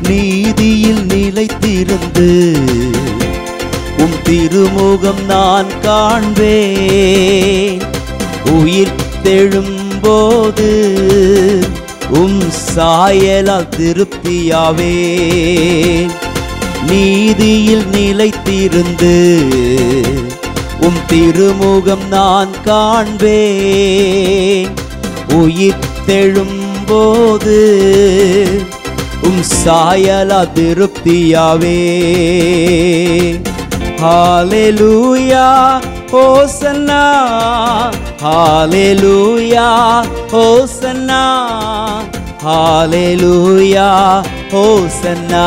நீதியில் நிலைத்திருந்து உம் திருமுகம் நான் காண்பேன் உயிர் தெழும்போது உம் சாயலால் திருப்தியாவே நீதியில் நிலைத்திருந்து உம் திருமுகம் நான் காண்பேன் உயிர் தெழும்போது உம் சாயலா திருப்தியாவே ஹalleluya ஹோசன்னா ஹalleluya ஹோசன்னா ஹalleluya ஹோசன்னா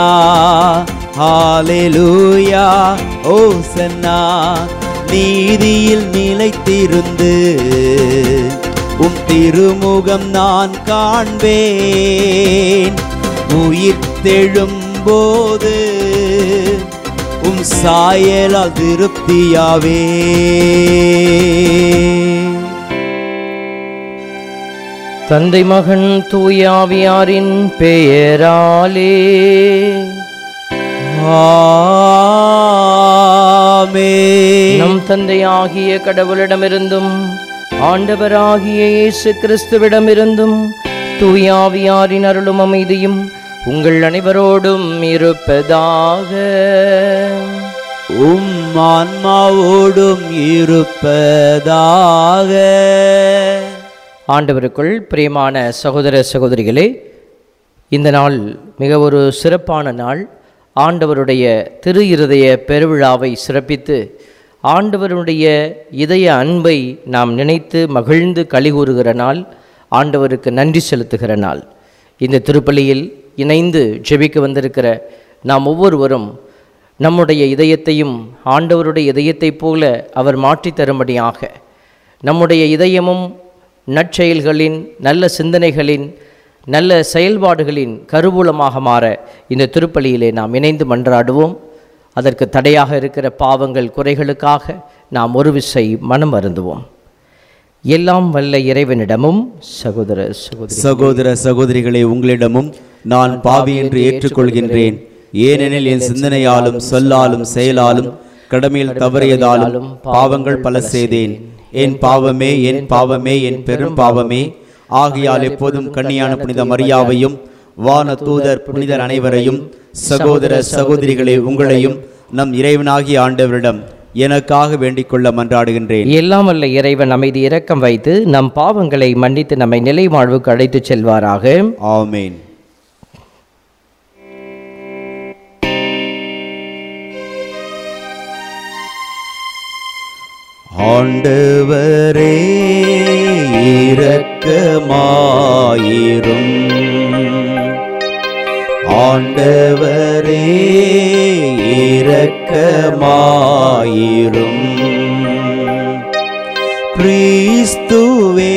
ஹalleluya ஹோசன்னா நீதியில் நிலைத்திருந்து உம் திருமுகம் நான் காண்பேன் உயிர் தெழும்போது உம் சாயலால் திருப்தியாவே தந்தை மகன் தூயாவியாரின் பெயராலே ஆமென். நம் தந்தையாகிய கடவுளிடமிருந்தும் ஆண்டவராகிய இயேசு கிறிஸ்துவிடமிருந்தும் தூயாவியாரின் அருளும் அமைதியும் உங்கள் அனைவரோடும் இருப்பதாக உம் ஆன்மாவோடும் இருப்பதாக ஆண்டவருக்குள் பிரியமான சகோதர சகோதரிகளே இந்த நாள் மிக ஒரு சிறப்பான நாள் ஆண்டவருடைய திரு இருதய பெருவிழாவை சிறப்பித்து ஆண்டவருடைய இதய அன்பை நாம் நினைத்து மகிழ்ந்து கலிகூறுகிற நாள் ஆண்டவருக்கு நன்றி செலுத்துகிற நாள் இந்த திருப்பலியில் இணைந்து ஜெபிக்க வந்திருக்கிற நாம் ஒவ்வொருவரும் நம்முடைய இதயத்தையும் ஆண்டவருடைய இதயத்தைப் போல அவர் மாற்றித் தரும்படியாக நம்முடைய இதயமும் நற்செயல்களின் நல்ல சிந்தனைகளின் நல்ல செயல்பாடுகளின் கருவூலமாக மாற இந்த திருப்பலியிலே நாம் இணைந்து மன்றாடுவோம் அதற்கு தடையாக இருக்கிற பாவங்கள் குறைகளுக்காக நாம் ஒரு விசை மனம் அருந்துவோம் எல்லாம் வல்ல இறைவனிடமும் சகோதர சகோதரி சகோதர சகோதரிகளே உங்களிடமும் நான் பாவி என்று ஏற்றுக்கொள்கின்றேன் ஏனெனில் என் சிந்தனையாலும் சொல்லாலும் செயலாலும் கடமையில் தவறியதாலும் பாவங்கள் பல செய்தேன் என் பாவமே என் பாவமே என் பெரும் பாவமே ஆகையால் எப்போதும் கன்னியான புனித மரியாவையும் வான தூதர் புனிதர் அனைவரையும் சகோதர சகோதரிகளே உங்களையும் நம் இறைவனாகிய ஆண்டவரிடம் எனக்காக வேண்டிக் கொள்ள மன்றாடுகின்றேன் எல்லாம் வல்ல இறைவன் அமைதி இரக்கம் வைத்து நம் பாவங்களை மன்னித்து நம்மை நிலை வாழ்வுக்கு அழைத்துச் செல்வாராக ஆமென் ஆண்டவரே இரக்கமாயிரும் ஆண்டவரே இரக்கமாயிரும் கிறிஸ்துவே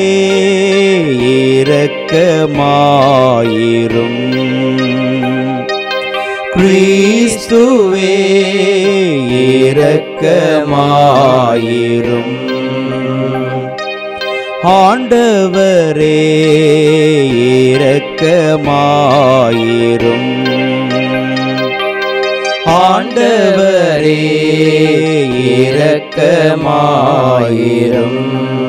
இரக்கமாயிரும் கிறிஸ்துவே இரக்கமாயிரும் ஆண்டவரே இரக்கமாயிரும் ஆண்டவரே இரக்கமாயிரும்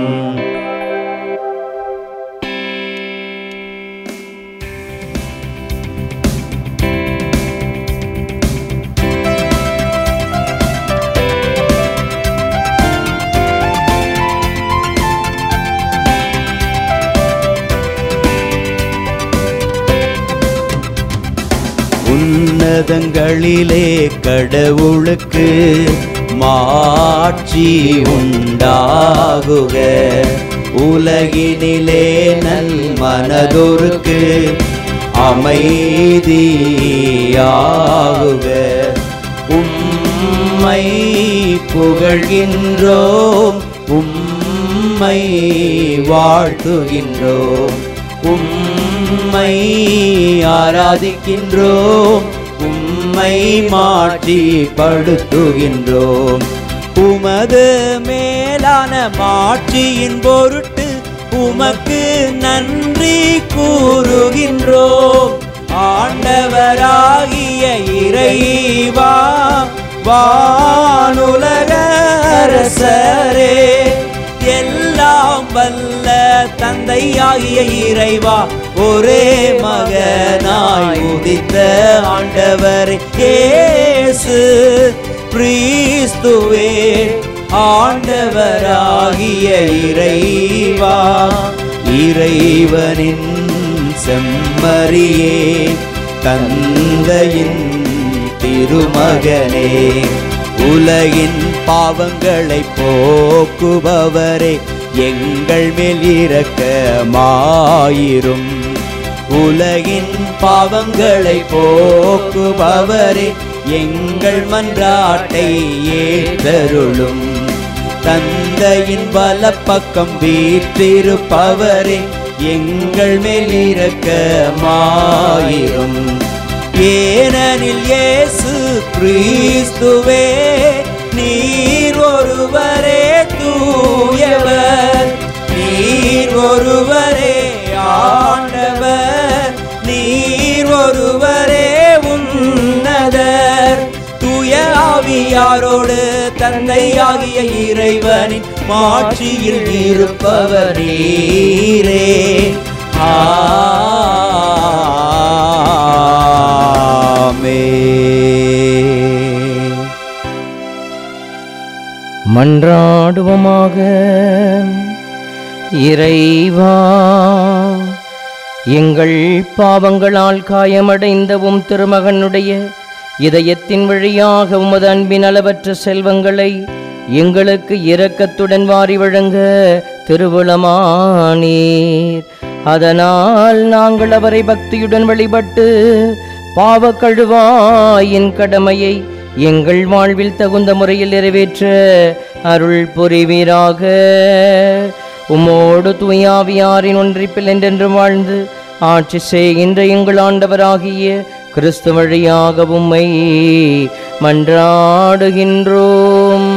உன்னதங்களிலே கடவுளுக்கு மாட்சி உண்டாகுக உலகினிலே நல் மனதொருக்கு அமைதியாகுக உம்மை புகழ்கின்றோம் உம்மை வாழ்த்துகின்றோம் உம்மை ஆராதிக்கின்றோம் உம்மை மாற்றி படுத்துகின்றோம் உமது மேலான மாட்சியின் பொருட்டு உமக்கு நன்றி கூறுகின்றோம் ஆண்டவராகிய இறைவா வானுலக அரசரே எல்லாம் வல்ல தந்தையாகிய இறைவா ஒரே மகனாய் உதித்த ஆண்டவர் இயேசு கிறிஸ்துவே ஆண்டவராகிய இறைவா இறைவனின் செம்மறியே தந்தையின் திருமகனே உலகின் பாவங்களை போக்குபவரே எங்கள் மேல் இரக்கமாயிரும் உலகின் பாவங்களை போக்குபவரே எங்கள் மன்றாட்டை ஏற்றருளும் தந்தையின் வலப்பக்கம் வீற்றிருப்பவரே எங்கள் மேல் இரக்கமாயிரும் ஏனெனில் இயேசு கிறிஸ்துவே நீர் ஒருவரே தூயவர் நீர் ஒருவரே ஆண்டவர் நீர் ஒருவரே உன்னதர் தூய ஆவியாரோடு தந்தையாகிய இறைவனின் மாட்சியில் இருப்பவர் நீரே ஆமென். மன்றாடுவோமாக இறைவா எங்கள் பாவங்களால் காயமடைந்தவும் திருமகனுடைய இதயத்தின் வழியாக உமது அன்பின் அளவற்ற செல்வங்களை எங்களுக்கு இரக்கத்துடன் வாரி வழங்க திருவுளமானீர் அதனால் நாங்கள் அவரை பக்தியுடன் வழிபட்டு பாவக்கழுவாயின் கடமையை எங்கள் வாழ்வில் தகுந்த முறையில் நிறைவேற்ற அருள் புரிவீராக உமோடு தூயாவியாரின் ஒன்றிப்பில் என்றென்று வாழ்ந்து ஆட்சி செய்கின்ற எங்கள் ஆண்டவராகிய கிறிஸ்து வழியாக உம்மை மன்றாடுகின்றோம்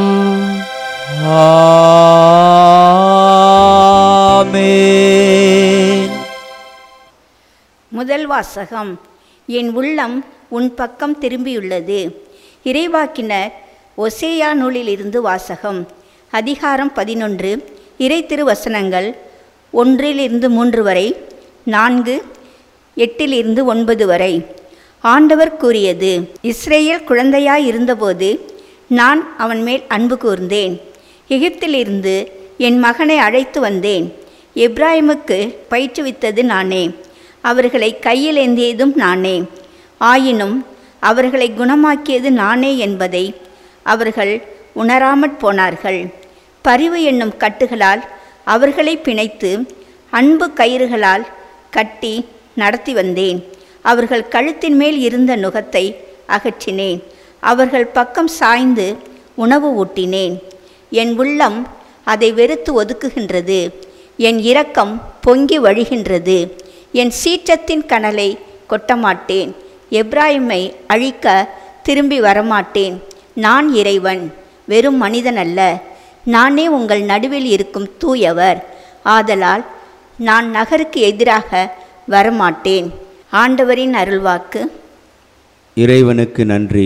ஆமென். முதல் வாசகம் என் உள்ளம் உன் பக்கம் திரும்பியுள்ளது இறைவாக்கினர் ஒசேயா நூலிலிருந்து வாசகம் அதிகாரம் பதினொன்று இறை திருவசனங்கள் ஒன்றிலிருந்து மூன்று வரை நான்கு எட்டிலிருந்து ஒன்பது வரை ஆண்டவர் கூறியது இஸ்ரேல் குழந்தையாய் இருந்தபோது நான் அவன் மேல் அன்பு கூர்ந்தேன் எகிப்திலிருந்து என் மகனை அழைத்து வந்தேன் எப்ராயிமுக்கு பயிற்றுவித்தது நானே அவர்களை கையில் ஏந்தியதும் நானே ஆயினும் அவர்களை குணமாக்கியது நானே என்பதை அவர்கள் உணராமற் போனார்கள் பரிவு என்னும் கட்டுகளால் அவர்களை பிணைத்து அன்பு கயிறுகளால் கட்டி நடத்தி வந்தேன் அவர்கள் கழுத்தின் மேல் இருந்த நுகத்தை அகற்றினேன் அவர்கள் பக்கம் சாய்ந்து உணவு ஊட்டினேன் என் உள்ளம் அதை வெறுத்து ஒதுக்குகின்றது என் இரக்கம் பொங்கி வழிகின்றது என் சீற்றத்தின் கனலை கொட்டமாட்டேன் எப்ராயிமை அழிக்க திரும்பி வரமாட்டேன் நான் இறைவன் வெறும் மனிதன் அல்ல நானே உங்கள் நடுவில் இருக்கும் தூயவர் ஆதலால் நான் நகருக்கு எதிராக வரமாட்டேன் ஆண்டவரின் அருள்வாக்கு இறைவனுக்கு நன்றி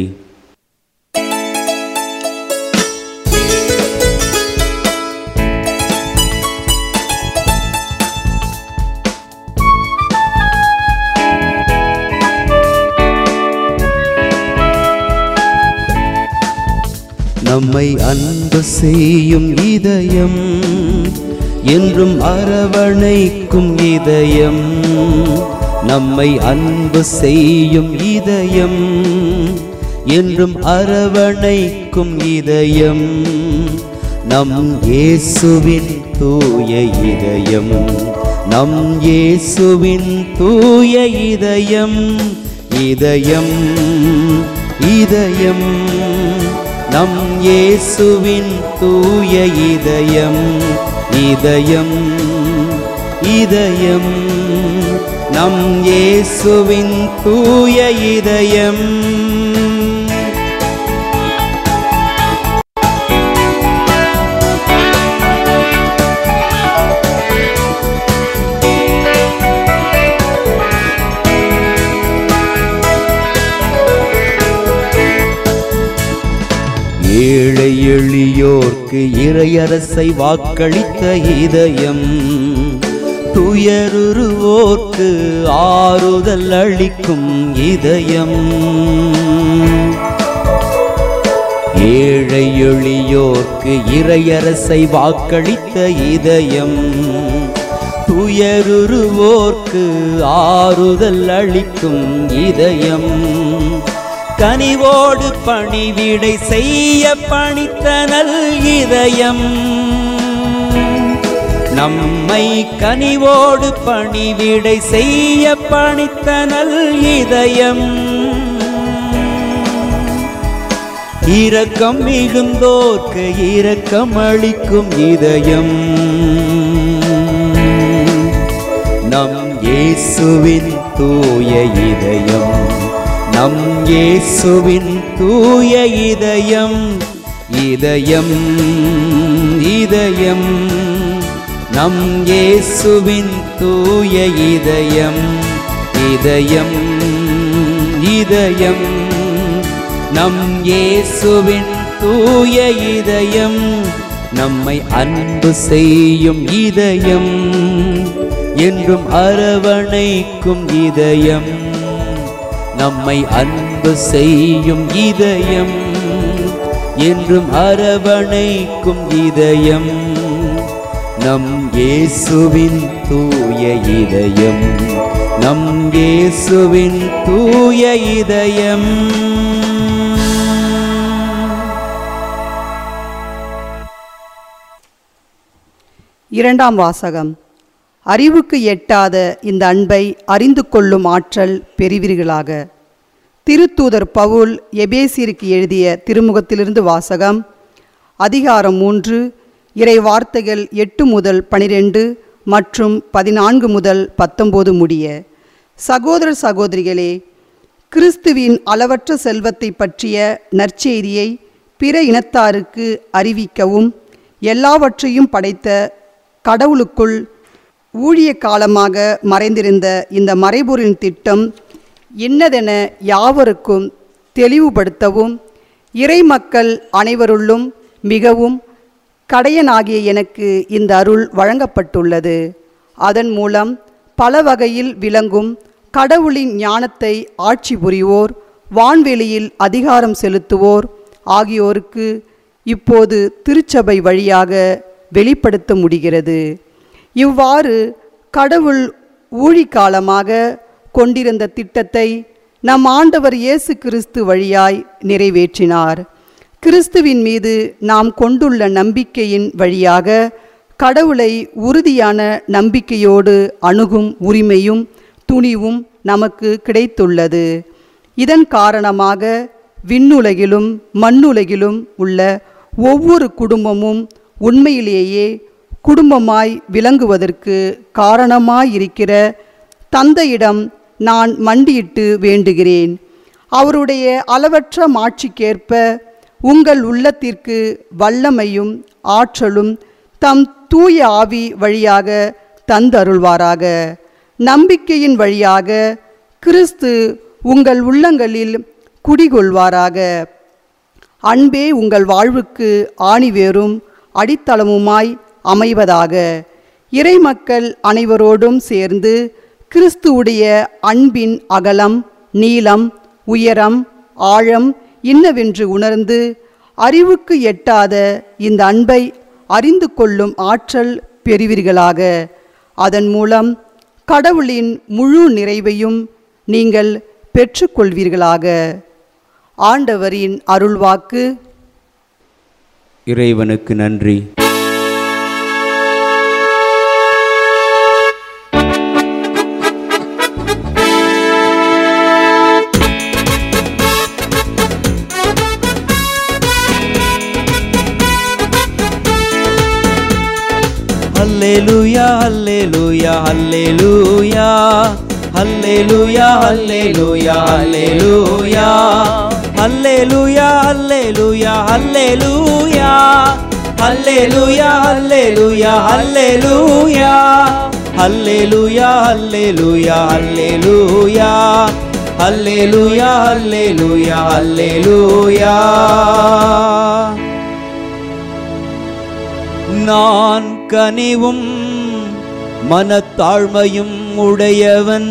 நம்மை அன்பு செய்யும் இதயம் என்றும் அரவணைக்கும் இதயம் நம்மை அன்பு செய்யும் இதயம் என்றும் அரவணைக்கும் இதயம் நம் இயேசுவின் தூய இதயம் நம் இயேசுவின் தூய இதயம் இதயம் இதயம் நம் இயேசுவின் தூய இதயம் இதயம் இதயம் நம் இயேசுவின் தூய இதயம் ஏழை எளியோர்க்கு இறையரசை வாக்களித்த இதயம் துயருருவோர்க்கு ஆறுதல் அளிக்கும் இதயம் ஏழை எளியோர்க்கு இறையரசை வாக்களித்த இதயம் துயருருவோர்க்கு ஆறுதல் அளிக்கும் இதயம் கனிவோடு பணிவிடை செய்ய பணித்த நல் இதயம் நம்மை கனிவோடு பணிவிடை செய்ய பணித்த நல் இதயம் இரக்கம் மிகுந்தோர்க்கு இரக்கம் அளிக்கும் இதயம் நம் இயேசுவின் தூய இதயம் நம் இயேசுவின் தூய இதயம் இதயம் இதயம் நம் இயேசுவின் தூய இதயம் இதயம் இதயம் நம் இயேசுவின் தூய இதயம் நம்மை அன்பு செய்யும் இதயம் என்றும் அரவணைக்கும் இதயம் நம்மை அன்பு செய்யும் இதயம் என்றும் அரவணைக்கும் இதயம் நம் இயேசுவின் தூய இதயம் நம் இயேசுவின் தூய இதயம் இரண்டாம் வாசகம் அறிவுக்கு எட்டாத இந்த அன்பை அறிந்து கொள்ளும் ஆற்றல் பெறுவீர்களாக திருத்தூதர் பவுல் எபேசியருக்கு எழுதிய திருமுகத்திலிருந்து வாசகம் அதிகாரம் மூன்று இறை வார்த்தைகள் எட்டு முதல் பனிரெண்டு மற்றும் பதினான்கு முதல் பத்தொம்போது முடிய சகோதர சகோதரிகளே கிறிஸ்துவின் அளவற்ற செல்வத்தை பற்றிய நற்செய்தியை பிற இனத்தாருக்கு அறிவிக்கவும் எல்லாவற்றையும் படைத்த கடவுளுக்குள் ஊழிய காலமாக மறைந்திருந்த இந்த மறைபொருளின் திட்டம் என்னதென யாவருக்கும் தெளிவுபடுத்தவும் இறைமக்கள் அனைவருள்ளும் மிகவும் கடையனாகிய எனக்கு இந்த அருள் வழங்கப்பட்டுள்ளது அதன் மூலம் பல வகையில் விளங்கும் கடவுளின் ஞானத்தை ஆட்சி புரிவோர் வான்வெளியில் அதிகாரம் செலுத்துவோர் ஆகியோருக்கு இப்போது திருச்சபை வழியாக வெளிப்படுத்த முடிகிறது இவ்வாறு கடவுள் ஊழிக்காலமாக கொண்டிருந்த திட்டத்தை நம் ஆண்டவர் இயேசு கிறிஸ்து வழியாய் நிறைவேற்றினார் கிறிஸ்துவின் மீது நாம் கொண்டுள்ள நம்பிக்கையின் வழியாக கடவுளை உறுதியான நம்பிக்கையோடு அணுகும் உரிமையும் துணிவும் நமக்கு கிடைத்துள்ளது இதன் காரணமாக விண்ணுலகிலும் மண்ணுலகிலும் உள்ள ஒவ்வொரு குடும்பமும் உண்மையிலேயே குடும்பமாய் விளங்குவதற்கு காரணமாயிருக்கிற தந்தையிடம் நான் மண்டியிட்டு வேண்டுகிறேன் அவருடைய அளவற்ற மாட்சிக்கேற்ப உங்கள் உள்ளத்திற்கு வல்லமையும் ஆற்றலும் தம் தூய ஆவி வழியாக தந்தருள்வாராக நம்பிக்கையின் வழியாக கிறிஸ்து உங்கள் உள்ளங்களில் குடிகொள்வாராக அன்பே உங்கள் வாழ்வுக்கு ஆணிவேரும் அடித்தளமுமாய் அமைவதாக இறைமக்கள் அனைவரோடும் சேர்ந்து கிறிஸ்துவுடைய அன்பின் அகலம் நீளம் உயரம் ஆழம் இன்னவென்று உணர்ந்து அறிவுக்கு எட்டாத இந்த அன்பை அறிந்து கொள்ளும் ஆற்றல் பெறுவீர்களாக அதன் மூலம் கடவுளின் முழு நிறைவையும் நீங்கள் பெற்றுக்கொள்வீர்களாக ஆண்டவரின் அருள்வாக்கு இறைவனுக்கு நன்றி ஹல்லேலூயா ஹல்லேலூயா ஹல்லேலூயா ஹல்லேலூயா ஹல்லேலூயா ஹல்லேலூயா ஹல்லேலூயா ஹல்லேலூயா ஹல்லேலூயா ஹல்லேலூயா ஹல்லேலூயா ஹல்லேலூயா ஹல்லேலூயா ஹல்லேலூயா ஹல்லேலூயா அல்லேலூயா அல்லேலூயா அல்லேலூயா நான் கனிவும் மனத்தாழ்மையும் உடையவன்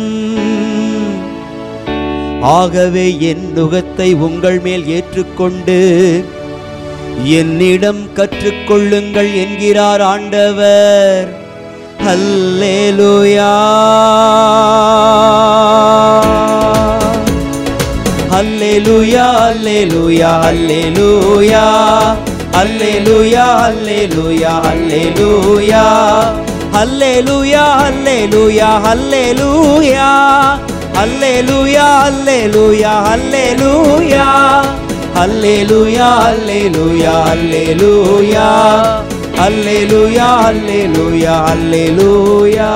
ஆகவே என் நுகத்தை உங்கள் மேல் ஏற்றுக்கொண்டு என்னிடம் கற்றுக்கொள்ளுங்கள் என்கிறார் ஆண்டவர் அல்லேலூயா அல்லேலூயா அல்லேலூயா அல்லேலூயா அல்லேலூயா அல்லேலூயா அல்லேலூயா அல்லேலூயா அல்லேலூயா அல்லேலூயா அல்லேலூயா அல்லேலூயா அல்லேலூயா அல்லேலூயா அல்லேலூயா அல்லேலூயா அல்லேலூயா அல்லேலூயா அல்லேலூயா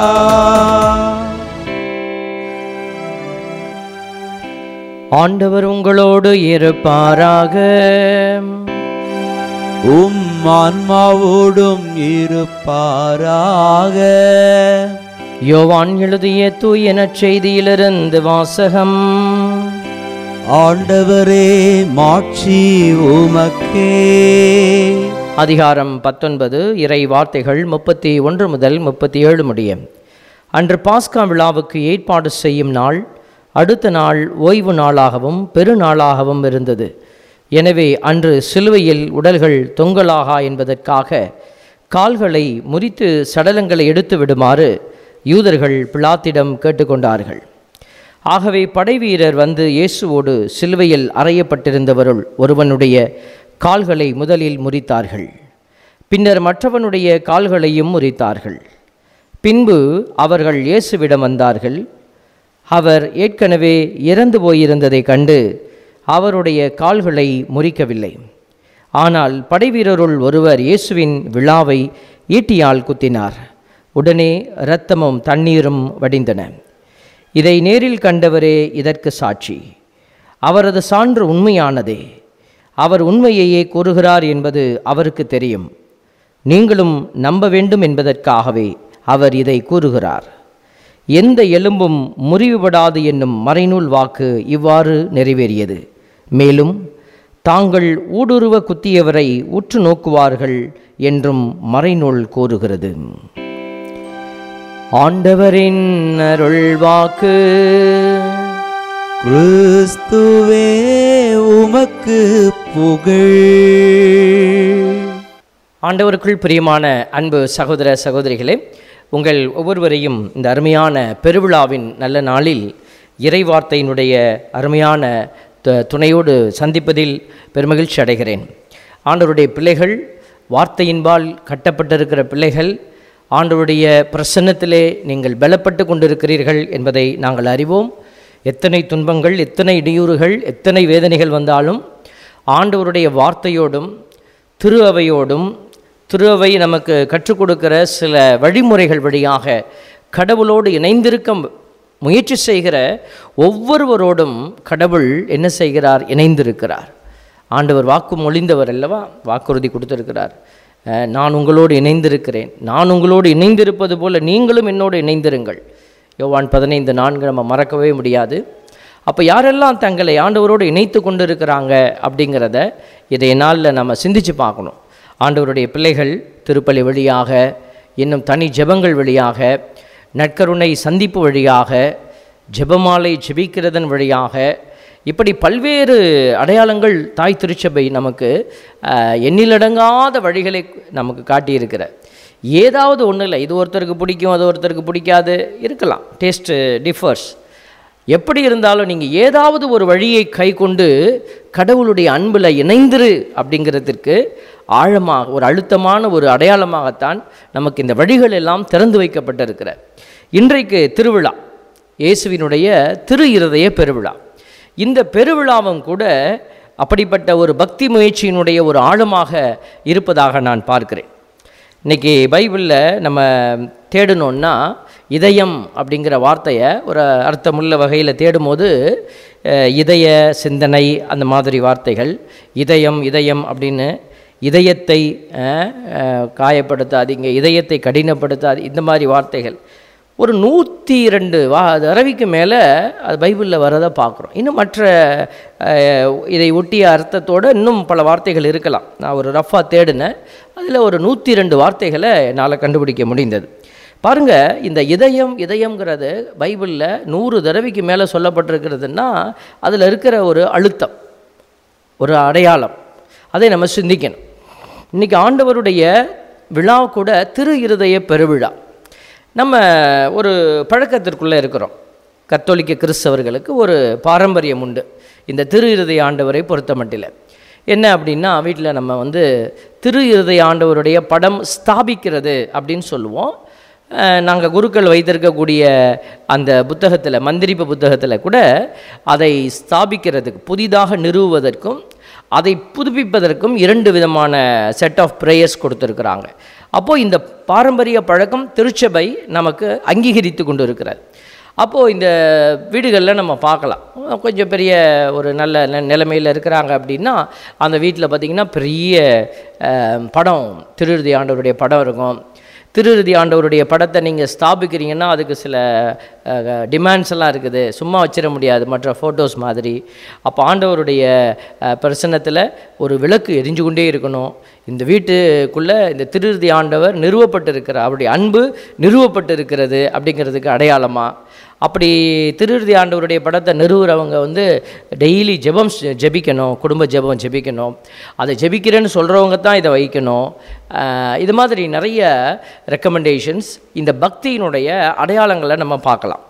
ஆண்டவர் உங்களோடு இருப்பாராக உம் ஆன்மாவோடும் இருப்பாராக யோவான் எழுதிய தூய நற்செய்தியிலிருந்து வாசகம் ஆண்டவரே மாட்சி உமக்கே அதிகாரம் பத்தொன்பது இறை வார்த்தைகள் முப்பத்தி ஒன்று முதல் முப்பத்தி ஏழு முடிய அன்று பாஸ்கா விழாவுக்கு ஏற்பாடு செய்யும் நாள் அடுத்த நாள் ஓய்வு நாளாகவும் பெருநாளாகவும் இருந்தது எனவே அன்று சிலுவையில் உடல்கள் தொங்கலாகா என்பதற்காக கால்களை முறித்து சடலங்களை எடுத்து விடுமாறு யூதர்கள் பிலாத்திடம் கேட்டுக்கொண்டார்கள் ஆகவே படைவீரர் வந்து இயேசுவோடு சிலுவையில் அறையப்பட்டிருந்தவருள் ஒருவனுடைய கால்களை முதலில் முறித்தார்கள் பின்னர் மற்றவனுடைய கால்களையும் முறித்தார்கள் பின்பு அவர்கள் இயேசுவிடம் வந்தார்கள் அவர் ஏற்கனவே இறந்து போயிருந்ததைக் கண்டு அவருடைய கால்களை முறிக்கவில்லை ஆனால் படைவீரருள் ஒருவர் இயேசுவின் விழாவை ஈட்டியால் குத்தினார் உடனே இரத்தமும் தண்ணீரும் வடிந்தன இதை நேரில் கண்டவரே இதற்கு சாட்சி அவரது சான்று உண்மையானதே அவர் உண்மையையே கூறுகிறார் என்பது அவருக்கு தெரியும் நீங்களும் நம்ப வேண்டும் என்பதற்காகவே அவர் இதை கூறுகிறார் எந்த எலும்பும் முறிவுபடாது என்னும் மறைநூல் வாக்கு இவ்வாறு நிறைவேறியது மேலும் தாங்கள் ஊடுருவ குத்தியவரை உற்று நோக்குவார்கள் என்றும் மறைநூல் கூறுகிறது ஆண்டவரின் அருள் வாக்கு கிறிஸ்துவே உமக்கு புகழ் ஆண்டவருக்குள் பிரியமான அன்பு சகோதர சகோதரிகளே உங்கள் ஒவ்வொருவரையும் இந்த அருமையான பெருவிழாவின் நல்ல நாளில் இறைவார்த்தையினுடைய அருமையான து- துணையோடு சந்திப்பதில் பெருமகிழ்ச்சி அடைகிறேன் ஆண்டவருடைய பிள்ளைகள் வார்த்தையின்பால் கட்டப்பட்டிருக்கிற பிள்ளைகள் ஆண்டவருடைய பிரசன்னத்திலே நீங்கள் பலப்பட்டு கொண்டிருக்கிறீர்கள் என்பதை நாங்கள் அறிவோம் எத்தனை துன்பங்கள் எத்தனை இடையூறுகள் எத்தனை வேதனைகள் வந்தாலும் ஆண்டவருடைய வார்த்தையோடும் திரு அவையோடும் திரு அவை நமக்கு கற்றுக் கொடுக்கிற சில வழிமுறைகள் வழியாக கடவுளோடு இணைந்திருக்க முயற்சி செய்கிற ஒவ்வொருவரோடும் கடவுள் என்ன செய்கிறார் இணைந்திருக்கிறார் ஆண்டவர் வாக்கு மொழிந்தவர் அல்லவா வாக்குறுதி கொடுத்திருக்கிறார் அஹ், நான் உங்களோடு இணைந்திருக்கிறேன் நான் உங்களோடு இணைந்திருப்பது போல நீங்களும் என்னோடு இணைந்திருங்கள் யோவான் பதினைந்து நான்கு நம்ம மறக்கவே முடியாது அப்போ யாரெல்லாம் தங்களை ஆண்டவரோடு இணைத்து கொண்டு இருக்கிறாங்க அப்படிங்கிறத இதை நாளில் நம்ம சிந்திச்சு பார்க்கணும் ஆண்டவருடைய பிள்ளைகள் திருப்பலி வழியாக இன்னும் தனி ஜெபங்கள் வழியாக நற்கருணை சந்திப்பு வழியாக ஜெபமாலை ஜெபிக்கிறதன் வழியாக இப்படி பல்வேறு அடையாளங்கள் தாய் திருச்சபை நமக்கு அஹ், எண்ணிலடங்காத வழிகளை நமக்கு காட்டியிருக்கிற ஏதாவது ஒன்றும் இல்லை இது ஒருத்தருக்கு பிடிக்கும் அது ஒருத்தருக்கு பிடிக்காது இருக்கலாம் டேஸ்ட்டு டிஃபர்ஸ் எப்படி இருந்தாலும் நீங்கள் ஏதாவது ஒரு வழியை கை கொண்டு கடவுளுடைய அன்பில் இணைந்திரு அப்படிங்கிறதுக்கு ஆழமாக ஒரு அழுத்தமான ஒரு அடையாளமாகத்தான் நமக்கு இந்த வழிகள் எல்லாம் திறந்து வைக்கப்பட்டிருக்கிற இன்றைக்கு திருவிழா இயேசுவினுடைய திரு இருதய பெருவிழா இந்த பெருவிழாவும் கூட அப்படிப்பட்ட ஒரு பக்தி முயற்சியினுடைய ஒரு ஆழமாக இருப்பதாக நான் பார்க்கிறேன் இன்னைக்கு பைபிளில் நம்ம தேடணுன்னா இதயம் அப்படிங்கிற வார்த்தையை ஒரு அர்த்தமுள்ள வகையில் தேடும்போது அஹ், இதய சிந்தனை அந்த மாதிரி வார்த்தைகள் இதயம் இதயம் அப்படின்னு இதயத்தை அஹ், அஹ், காயப்படுத்தாதீங்க இதயத்தை கடினப்படுத்தாது இந்த மாதிரி வார்த்தைகள் ஒரு நூற்றி ரெண்டு வா தடவைக்கு மேலே அது பைபிளில் வரதை பார்க்குறோம் இன்னும் மற்ற அஹ், இதை ஒட்டிய அர்த்தத்தோடு இன்னும் பல வார்த்தைகள் இருக்கலாம் நான் ஒரு ரஃபாக தேடினேன் அதில் ஒரு நூற்றி ரெண்டு வார்த்தைகளை என்னால் கண்டுபிடிக்க முடிந்தது பாருங்க இந்த இதயம் இதயம்ங்கிறது பைபிளில் நூறு தடவைக்கு மேலே சொல்லப்பட்டிருக்கிறதுன்னா அதில் இருக்கிற ஒரு அழுத்தம் ஒரு அடையாளம் அதை நம்ம சிந்திக்கணும் இன்றைக்கி ஆண்டவருடைய விழா கூட திரு இருதய பெருவிழா நம்ம ஒரு பழக்கத்திற்குள்ளே இருக்கிறோம் கத்தோலிக்க கிறிஸ்தவர்களுக்கு ஒரு பாரம்பரியம் உண்டு இந்த திரு இருதய ஆண்டவரை பொறுத்த மட்டில் என்ன அப்படின்னா வீட்டில் நம்ம வந்து திரு இருதய ஆண்டவருடைய படம் ஸ்தாபிக்கிறது அப்படின்னு சொல்லுவோம் நாங்கள் குருக்கள் வைத்திருக்கக்கூடிய அந்த புத்தகத்தில் மந்திரிப்பு புத்தகத்தில் கூட அதை ஸ்தாபிக்கிறதுக்கு புதிதாக நிறுவுவதற்கும் அதை புதுப்பிப்பதற்கும் இரண்டு விதமான செட் ஆஃப் ப்ரேயர்ஸ் கொடுத்துருக்குறாங்க அப்போது இந்த பாரம்பரிய பழக்கம் திருச்சபை நமக்கு அங்கீகரித்து கொண்டு இருக்கிறது அப்போது இந்த வீடுகளில் நம்ம பார்க்கலாம் கொஞ்சம் பெரிய ஒரு நல்ல நெ- நிலைமையில் இருக்கிறாங்க அப்படின்னா அந்த வீட்டில் பார்த்திங்கன்னா பெரிய அஹ், படம் திருருதி ஆண்டவருடைய படம் இருக்கும் திருருதி ஆண்டவருடைய படத்தை நீங்கள் ஸ்தாபிக்கிறீங்கன்னா அதுக்கு சில டிமாண்ட்ஸ் எல்லாம் இருக்குது சும்மா வச்சிட முடியாது மற்ற ஃபோட்டோஸ் மாதிரி அப்போ ஆண்டவருடைய பிரசன்னத்தில் ஒரு விளக்கு எரிஞ்சு கொண்டே இருக்கணும் இந்த வீட்டுக்குள்ளே இந்த திருருதி ஆண்டவர் நிறுவப்பட்டிருக்கிற அவருடைய அன்பு நிறுவப்பட்டிருக்கிறது அப்படிங்கிறதுக்கு அடையாளமாக அப்படி திருருதி ஆண்டவருடைய படத்தை நிறுவுறவங்க வந்து டெய்லி ஜெபம் செ- ஜெபிக்கணும் குடும்ப ஜெபம் ஜெபிக்கணும் அதை ஜெபிக்கிறேன்னு சொல்கிறவங்க தான் இதை வைக்கணும் ஆஹ் இது மாதிரி நிறைய ரெக்கமெண்டேஷன்ஸ் இந்த பக்தியினுடைய அடையாளங்களை நம்ம பார்க்கலாம்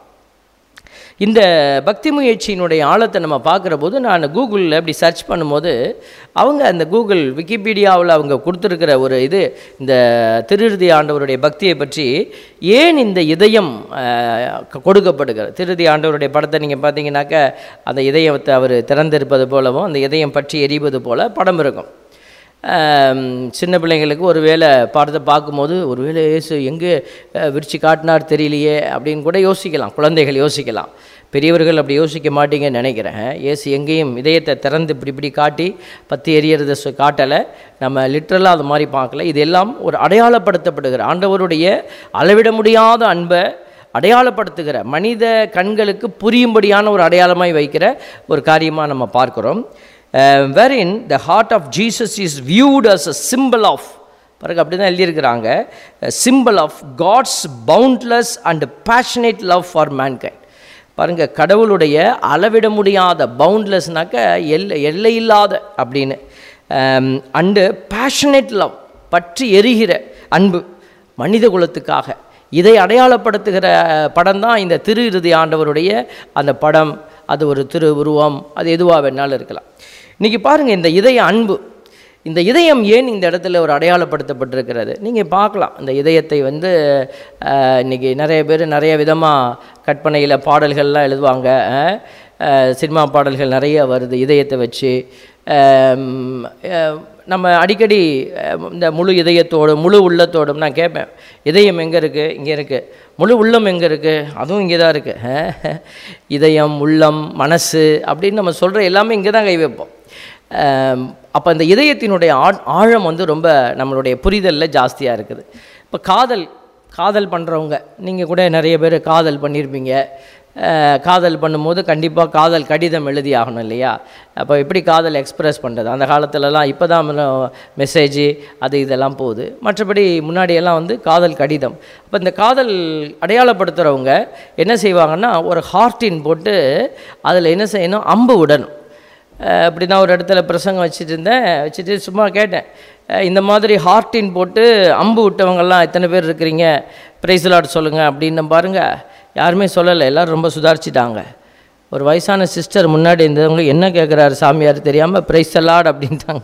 இந்த பக்தி முயற்சியினுடைய ஆழத்தை நம்ம பார்க்குற போது நான் கூகுளில் இப்படி சர்ச் பண்ணும்போது அவங்க அந்த கூகுள் விக்கிபீடியாவில் அவங்க கொடுத்துருக்கிற ஒரு இது இந்த திருருதி ஆண்டவருடைய பக்தியை பற்றி ஏன் இந்த இதயம் ஆஹ், க- கொடுக்கப்படுகிறது திருருதி ஆண்டவருடைய படத்தை நீங்கள் பார்த்தீங்கன்னாக்க அந்த இதயத்தை அவர் திறந்திருப்பது போலவும் அந்த இதயம் பற்றி எரிவது போல படம் இருக்கும் ஆம், சின்ன பிள்ளைங்களுக்கு ஒரு வேளை பாடத்தை பார்க்கும்போது ஒரு வேளை இயேசு எங்கே அஹ், விரிச்சு காட்டினார் தெரியலையே அப்படின்னு கூட யோசிக்கலாம் குழந்தைகள் யோசிக்கலாம் பெரியவர்கள் அப்படி யோசிக்க மாட்டீங்கன்னு நினைக்கிறேன் இயேசு எங்கேயும் இதயத்தை திறந்து இப்படி இப்படி காட்டி பற்றி எரியறதை சொ- காட்டலை நம்ம லிட்ரலாக அது மாதிரி பார்க்கல இது எல்லாம் ஒரு அடையாளப்படுத்தப்படுகிற ஆண்டவருடைய அளவிட முடியாத அன்பை அடையாளப்படுத்துகிற மனித கண்களுக்கு புரியும்படியான ஒரு அடையாளமாய் வைக்கிற ஒரு காரியமாக நம்ம பார்க்கிறோம் wherein the heart of Jesus is viewed as a symbol of பாருங்க அப்படி தான் எழுதியிருக்கிறாங்க symbol of God's boundless and passionate love for mankind பாருங்க கடவுளுடைய அளவிட முடியாத பவுண்ட்லெஸ்னாக்க எல்லை எல்லையில்லாத அப்படின்னு அண்டு பேஷனேட் லவ் பற்றி எரிகிற அன்பு மனித குலத்துக்காக இதை அடையாளப்படுத்துகிற படம் தான் இந்த திரு இறுதி ஆண்டவருடைய அந்த படம் அது ஒரு திரு உருவம் அது எதுவாக வேணாலும் இருக்கலாம் இன்றைக்கி பாருங்கள் இந்த இதய அன்பு இந்த இதயம் ஏன் இந்த இடத்துல ஒரு அடையாளப்படுத்தப்பட்டிருக்கிறது நீங்கள் பார்க்கலாம் இந்த இதயத்தை வந்து அஹ், இன்னைக்கு நிறைய பேர் நிறைய விதமாக கற்பனையில் பாடல்கள்லாம் எழுதுவாங்க அஹ், அஹ், சினிமா பாடல்கள் நிறைய வருது இதயத்தை வச்சு அம், அஹ், நம்ம அடிக்கடி அஹ், இந்த முழு இதயத்தோடும் முழு உள்ளத்தோடும் நான் கேட்பேன் இதயம் எங்கே இருக்குது இங்கே இருக்குது முழு உள்ளம் எங்கே இருக்குது அதுவும் இங்கே தான் இருக்குது இதயம் உள்ளம் மனசு அப்படின்னு நம்ம சொல்கிற எல்லாமே இங்கே தான் கை வைப்போம் அப்போ அந்த இதயத்தினுடைய ஆ ஆழம் வந்து ரொம்ப நம்மளுடைய புரிதலில் ஜாஸ்தியாக இருக்குது இப்போ காதல் காதல் பண்ணுறவங்க நீங்கள் கூட நிறைய பேர் காதல் பண்ணியிருப்பீங்க அஹ், காதல் பண்ணும்போது கண்டிப்பாக காதல் கடிதம் எழுதி ஆகணும் இல்லையா அப்போ எப்படி காதல் எக்ஸ்பிரஸ் பண்ணுறது அந்த காலத்துலலாம் இப்போ தான் மெசேஜ் அது இதெல்லாம் போகுது மற்றபடி முன்னாடியெல்லாம் வந்து காதல் கடிதம் அப்போ இந்த காதல் அடையாளப்படுத்துகிறவங்க என்ன செய்வாங்கன்னா ஒரு ஹார்ட்டின் போட்டு அதில் என்ன செய்யணும் அம்பு விடணும் அஹ் அப்படி தான் ஒரு இடத்துல பிரசங்கம் வச்சுட்டு இருந்தேன் வச்சுட்டு சும்மா கேட்டேன் அஹ் இந்த மாதிரி ஹார்ட்டின் போட்டு அம்பு விட்டவங்கெல்லாம் எத்தனை பேர் இருக்கிறீங்க ப்ரைஸ் லாட் சொல்லுங்கள் அப்படின்னு பாருங்க யாருமே சொல்லலை எல்லோரும் ரொம்ப சுதாரிச்சிட்டாங்க ஒரு வயசான சிஸ்டர் முன்னாடி இருந்தவங்க என்ன கேட்குறாரு சாமியார் தெரியாமல் ப்ரைஸ் லாட் அப்படின்ட்டாங்க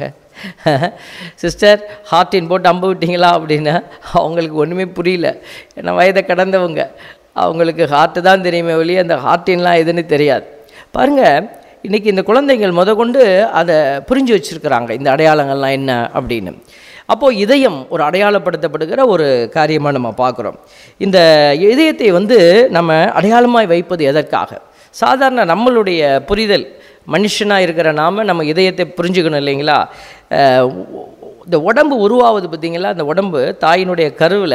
சிஸ்டர் ஹார்ட்டின் போட்டு அம்பு விட்டீங்களா அப்படின்னு அவங்களுக்கு ஒன்றுமே புரியல ஏன்னா வயதை கடந்தவங்க அவங்களுக்கு ஹார்ட்டு தான் தெரியுமே வெளியே அந்த ஹார்ட்டின்லாம் எதுன்னு தெரியாது பாருங்கள் இன்றைக்கி இந்த குழந்தைகள் முத கொண்டு அதை புரிஞ்சு வச்சுருக்கிறாங்க இந்த அடையாளங்கள்லாம் என்ன அப்படின்னு அப்போது இதயம் ஒரு அடையாளப்படுத்தப்படுகிற ஒரு காரியமாக நம்ம பார்க்குறோம் இந்த இதயத்தை வந்து நம்ம அடையாளமாய் வைப்பது எதற்காக சாதாரண நம்மளுடைய புரிதல் மனுஷனாக இருக்கிற நாம நம்ம இதயத்தை புரிஞ்சுக்கணும் இல்லைங்களா அஹ் இந்த உடம்பு உருவாகுது பார்த்தீங்களா அந்த உடம்பு தாயினுடைய கருவில்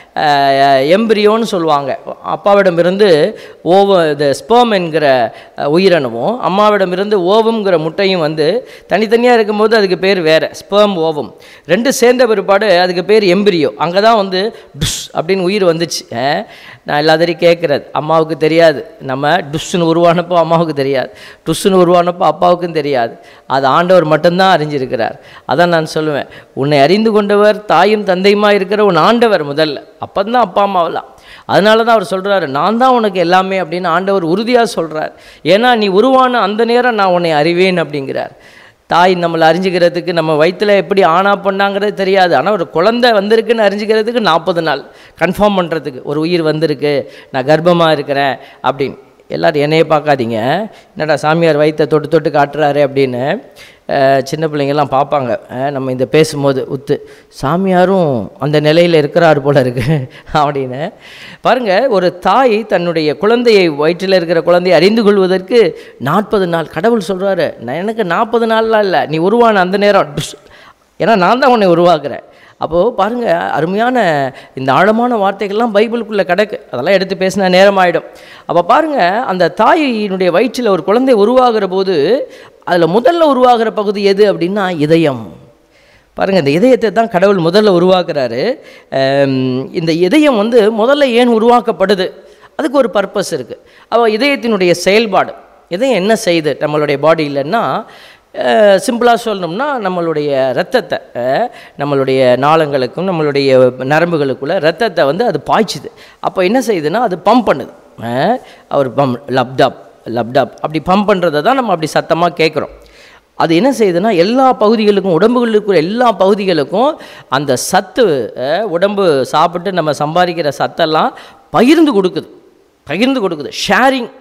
எம்பிரியோன்னு சொல்லுவாங்க அப்பாவிடமிருந்து ஓவம் இந்த ஸ்பேம் என்கிற அஹ், உயிரணுவும் அம்மாவிடமிருந்து ஓவம்ங்கிற முட்டையும் வந்து தனித்தனியாக இருக்கும்போது அதுக்கு பேர் வேறு ஸ்பேம் ஓவம் ரெண்டு சேர்ந்த பிற்பாடு அதுக்கு பேர் எம்பிரியோ அங்கே தான் வந்து டுஸ் அப்படின்னு உயிர் வந்துச்சு அஹ், நான் எல்லாத்தையும் கேட்குறது அம்மாவுக்கு தெரியாது நம்ம டுஸ்ஸுன்னு உருவானப்போ அம்மாவுக்கு தெரியாது டுஸ்ஸுன்னு உருவானப்போ அப்பாவுக்கும் தெரியாது அது ஆண்டவர் மட்டும்தான் அறிஞ்சிருக்கிறார் அதான் நான் சொல்லுவேன் உன்னை அறிந்து கொண்டவர் தாயும் தந்தையுமா இருக்கிற உன் ஆண்டவர் முதல்ல அப்போ தான் அப்பா அம்மாவெல்லாம் அதனால தான் அவர் சொல்கிறாரு நான் தான் உனக்கு எல்லாமே அப்படின்னு ஆண்டவர் உறுதியாக சொல்கிறார் ஏன்னா நீ உருவான அந்த நேரம் நான் உன்னை அறிவேன் அப்படிங்கிறார் தாய் நம்மளை அறிஞ்சிக்கிறதுக்கு நம்ம வயிற்றில் எப்படி ஆனா பண்ணாங்கிறது தெரியாது ஆனால் ஒரு குழந்தை வந்திருக்குன்னு அறிஞ்சிக்கிறதுக்கு நாற்பது நாள் கன்ஃபார்ம் பண்ணுறதுக்கு ஒரு உயிர் வந்திருக்கு நான் கர்ப்பமாக இருக்கிறேன் அப்படின்னு எல்லாரும் என்னையே பார்க்காதீங்க என்னடா சாமியார் வயித்தை தொட்டு தொட்டு காட்டுறாரு அப்படின்னு அஹ், சின்ன பிள்ளைங்கெல்லாம் பார்ப்பாங்க அஹ், நம்ம இந்த பேசும்போது உத்து சாமியாரும் அந்த நிலையில் இருக்கிறார் போல இருக்கு அப்படின்னு பாருங்க ஒரு தாய் தன்னுடைய குழந்தையை வயிற்றில் இருக்கிற குழந்தையை அறிந்து கொள்வதற்கு நாற்பது நாள் கடவுள் சொல்கிறாரு நான் எனக்கு நாற்பது நாள்லாம் இல்லை நீ உருவான அந்த நேரம் டுஸ். ஏன்னா நான் தான் உன்னை உருவாக்குறேன் அப்போது பாருங்கள் அருமையான இந்த ஆழமான வார்த்தைகள்லாம் பைபிளுக்குள்ளே கிடக்கு அதெல்லாம் எடுத்து பேசினா நேரமாயிடும் அப்போ பாருங்கள் அந்த தாயினுடைய வயிற்றில் ஒரு குழந்தை உருவாகிற போது அதில் முதல்ல உருவாகிற பகுதி எது அப்படின்னா இதயம் பாருங்கள் இந்த இதயத்தை தான் கடவுள் முதல்ல உருவாக்குறாரு ஆம், இந்த இதயம் வந்து முதல்ல ஏன் உருவாக்கப்படுது அதுக்கு ஒரு பர்பஸ் இருக்குது அவள் இதயத்தினுடைய செயல்பாடு இதயம் என்ன செய்யுது நம்மளுடைய பாடியிலன்னா சிம்பிளாக சொல்லணும்னா நம்மளுடைய ரத்தத்தை அஹ், நம்மளுடைய நாளங்களுக்கும் நம்மளுடைய நரம்புகளுக்குள்ள ரத்தத்தை வந்து அது பாய்ச்சுது அப்போ என்ன செய்யுதுன்னா அது பம்ப் பண்ணுது அஹ், அவர் பம் லப்டாப் லப்டாப் அப்படி பம்ப் பண்ணுறதை தான் நம்ம அப்படி சத்தமாக கேட்குறோம் அது என்ன செய்யுதுன்னா எல்லா பகுதிகளுக்கும் உடம்புகளில் இருக்கிற எல்லா பகுதிகளுக்கும் அந்த சத்து அஹ், உடம்பு சாப்பிட்டு நம்ம சம்பாதிக்கிற சத்தெல்லாம் பகிர்ந்து கொடுக்குது பகிர்ந்து கொடுக்குது ஷேரிங்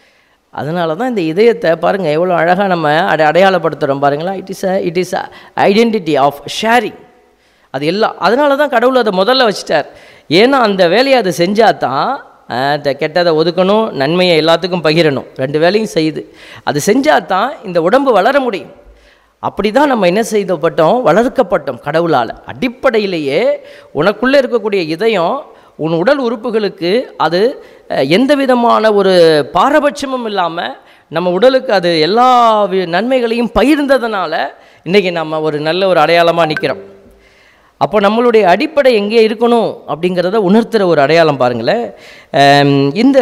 அதனால தான் இந்த இதயத்தை பாருங்கள் எவ்வளோ அழகாக நம்ம அடை அடையாளப்படுத்துகிறோம் பாருங்களா it is a it is a identity of sharing அது எல்லாம் அதனால தான் கடவுள் அதை முதல்ல வச்சிட்டார் ஏன்னா அந்த வேலையை அது செஞ்சால் தான் அந்த கெட்டதை ஒதுக்கணும் நன்மையை எல்லாத்துக்கும் பகிரணும் ரெண்டு வேலையும் செய்யுது அது செஞ்சால் தான் இந்த உடம்பு வளர முடியும் அப்படி தான் நம்ம என்ன செய்தப்பட்டோம் வளர்க்கப்பட்டோம் கடவுளால் அடிப்படையிலேயே உனக்குள்ளே இருக்கக்கூடிய இதயம் உன் உடல் உறுப்புகளுக்கு அது அஹ், எந்த விதமான ஒரு பாரபட்சமும் இல்லாமல் நம்ம உடலுக்கு அது எல்லா வி- நன்மைகளையும் பகிர்ந்ததுனால இன்றைக்கி நம்ம ஒரு நல்ல ஒரு அடையாளமாக நிற்கிறோம் அப்போ நம்மளுடைய அடிப்படை எங்கே இருக்கணும் அப்படிங்கிறத உணர்த்துகிற ஒரு அடையாளம் பாருங்களேன் ஆம், இந்த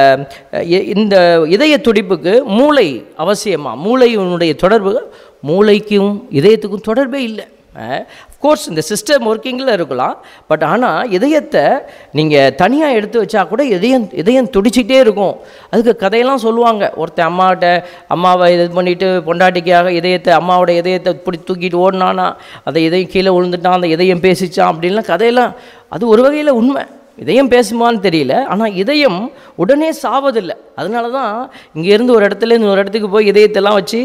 இ- இந்த இதய துடிப்புக்கு மூளை அவசியமா மூளையினுடைய தொடர்பு மூளைக்கும் இதயத்துக்கும் தொடர்பே இல்லை கோர்ஸ் இந்த சிஸ்டம் ஒர்க்கிங்கில் இருக்கலாம் பட் ஆனால் இதயத்தை நீங்கள் தனியாக எடுத்து வச்சா கூட இதயம் இதயம் துடிச்சிக்கிட்டே இருக்கும் அதுக்கு கதையெல்லாம் சொல்லுவாங்க ஒருத்தன் அம்மாட்ட அம்மாவை இது பண்ணிட்டு பொண்டாட்டிக்காக இதயத்தை அம்மாவோட இதயத்தை இப்படி தூக்கிட்டு ஓடினானா அந்த இதயம் கீழே விழுந்துட்டான் அந்த இதயம் பேசிச்சான் அப்படின்லாம் கதையெல்லாம் அது ஒரு வகையில் உண்மை இதயம் பேசுமான்னு தெரியல ஆனால் இதயம் உடனே சாவதில்லை அதனால தான் இங்கேருந்து ஒரு இடத்துல இருந்து ஒரு இடத்துக்கு போய் இதயத்தெல்லாம் வச்சு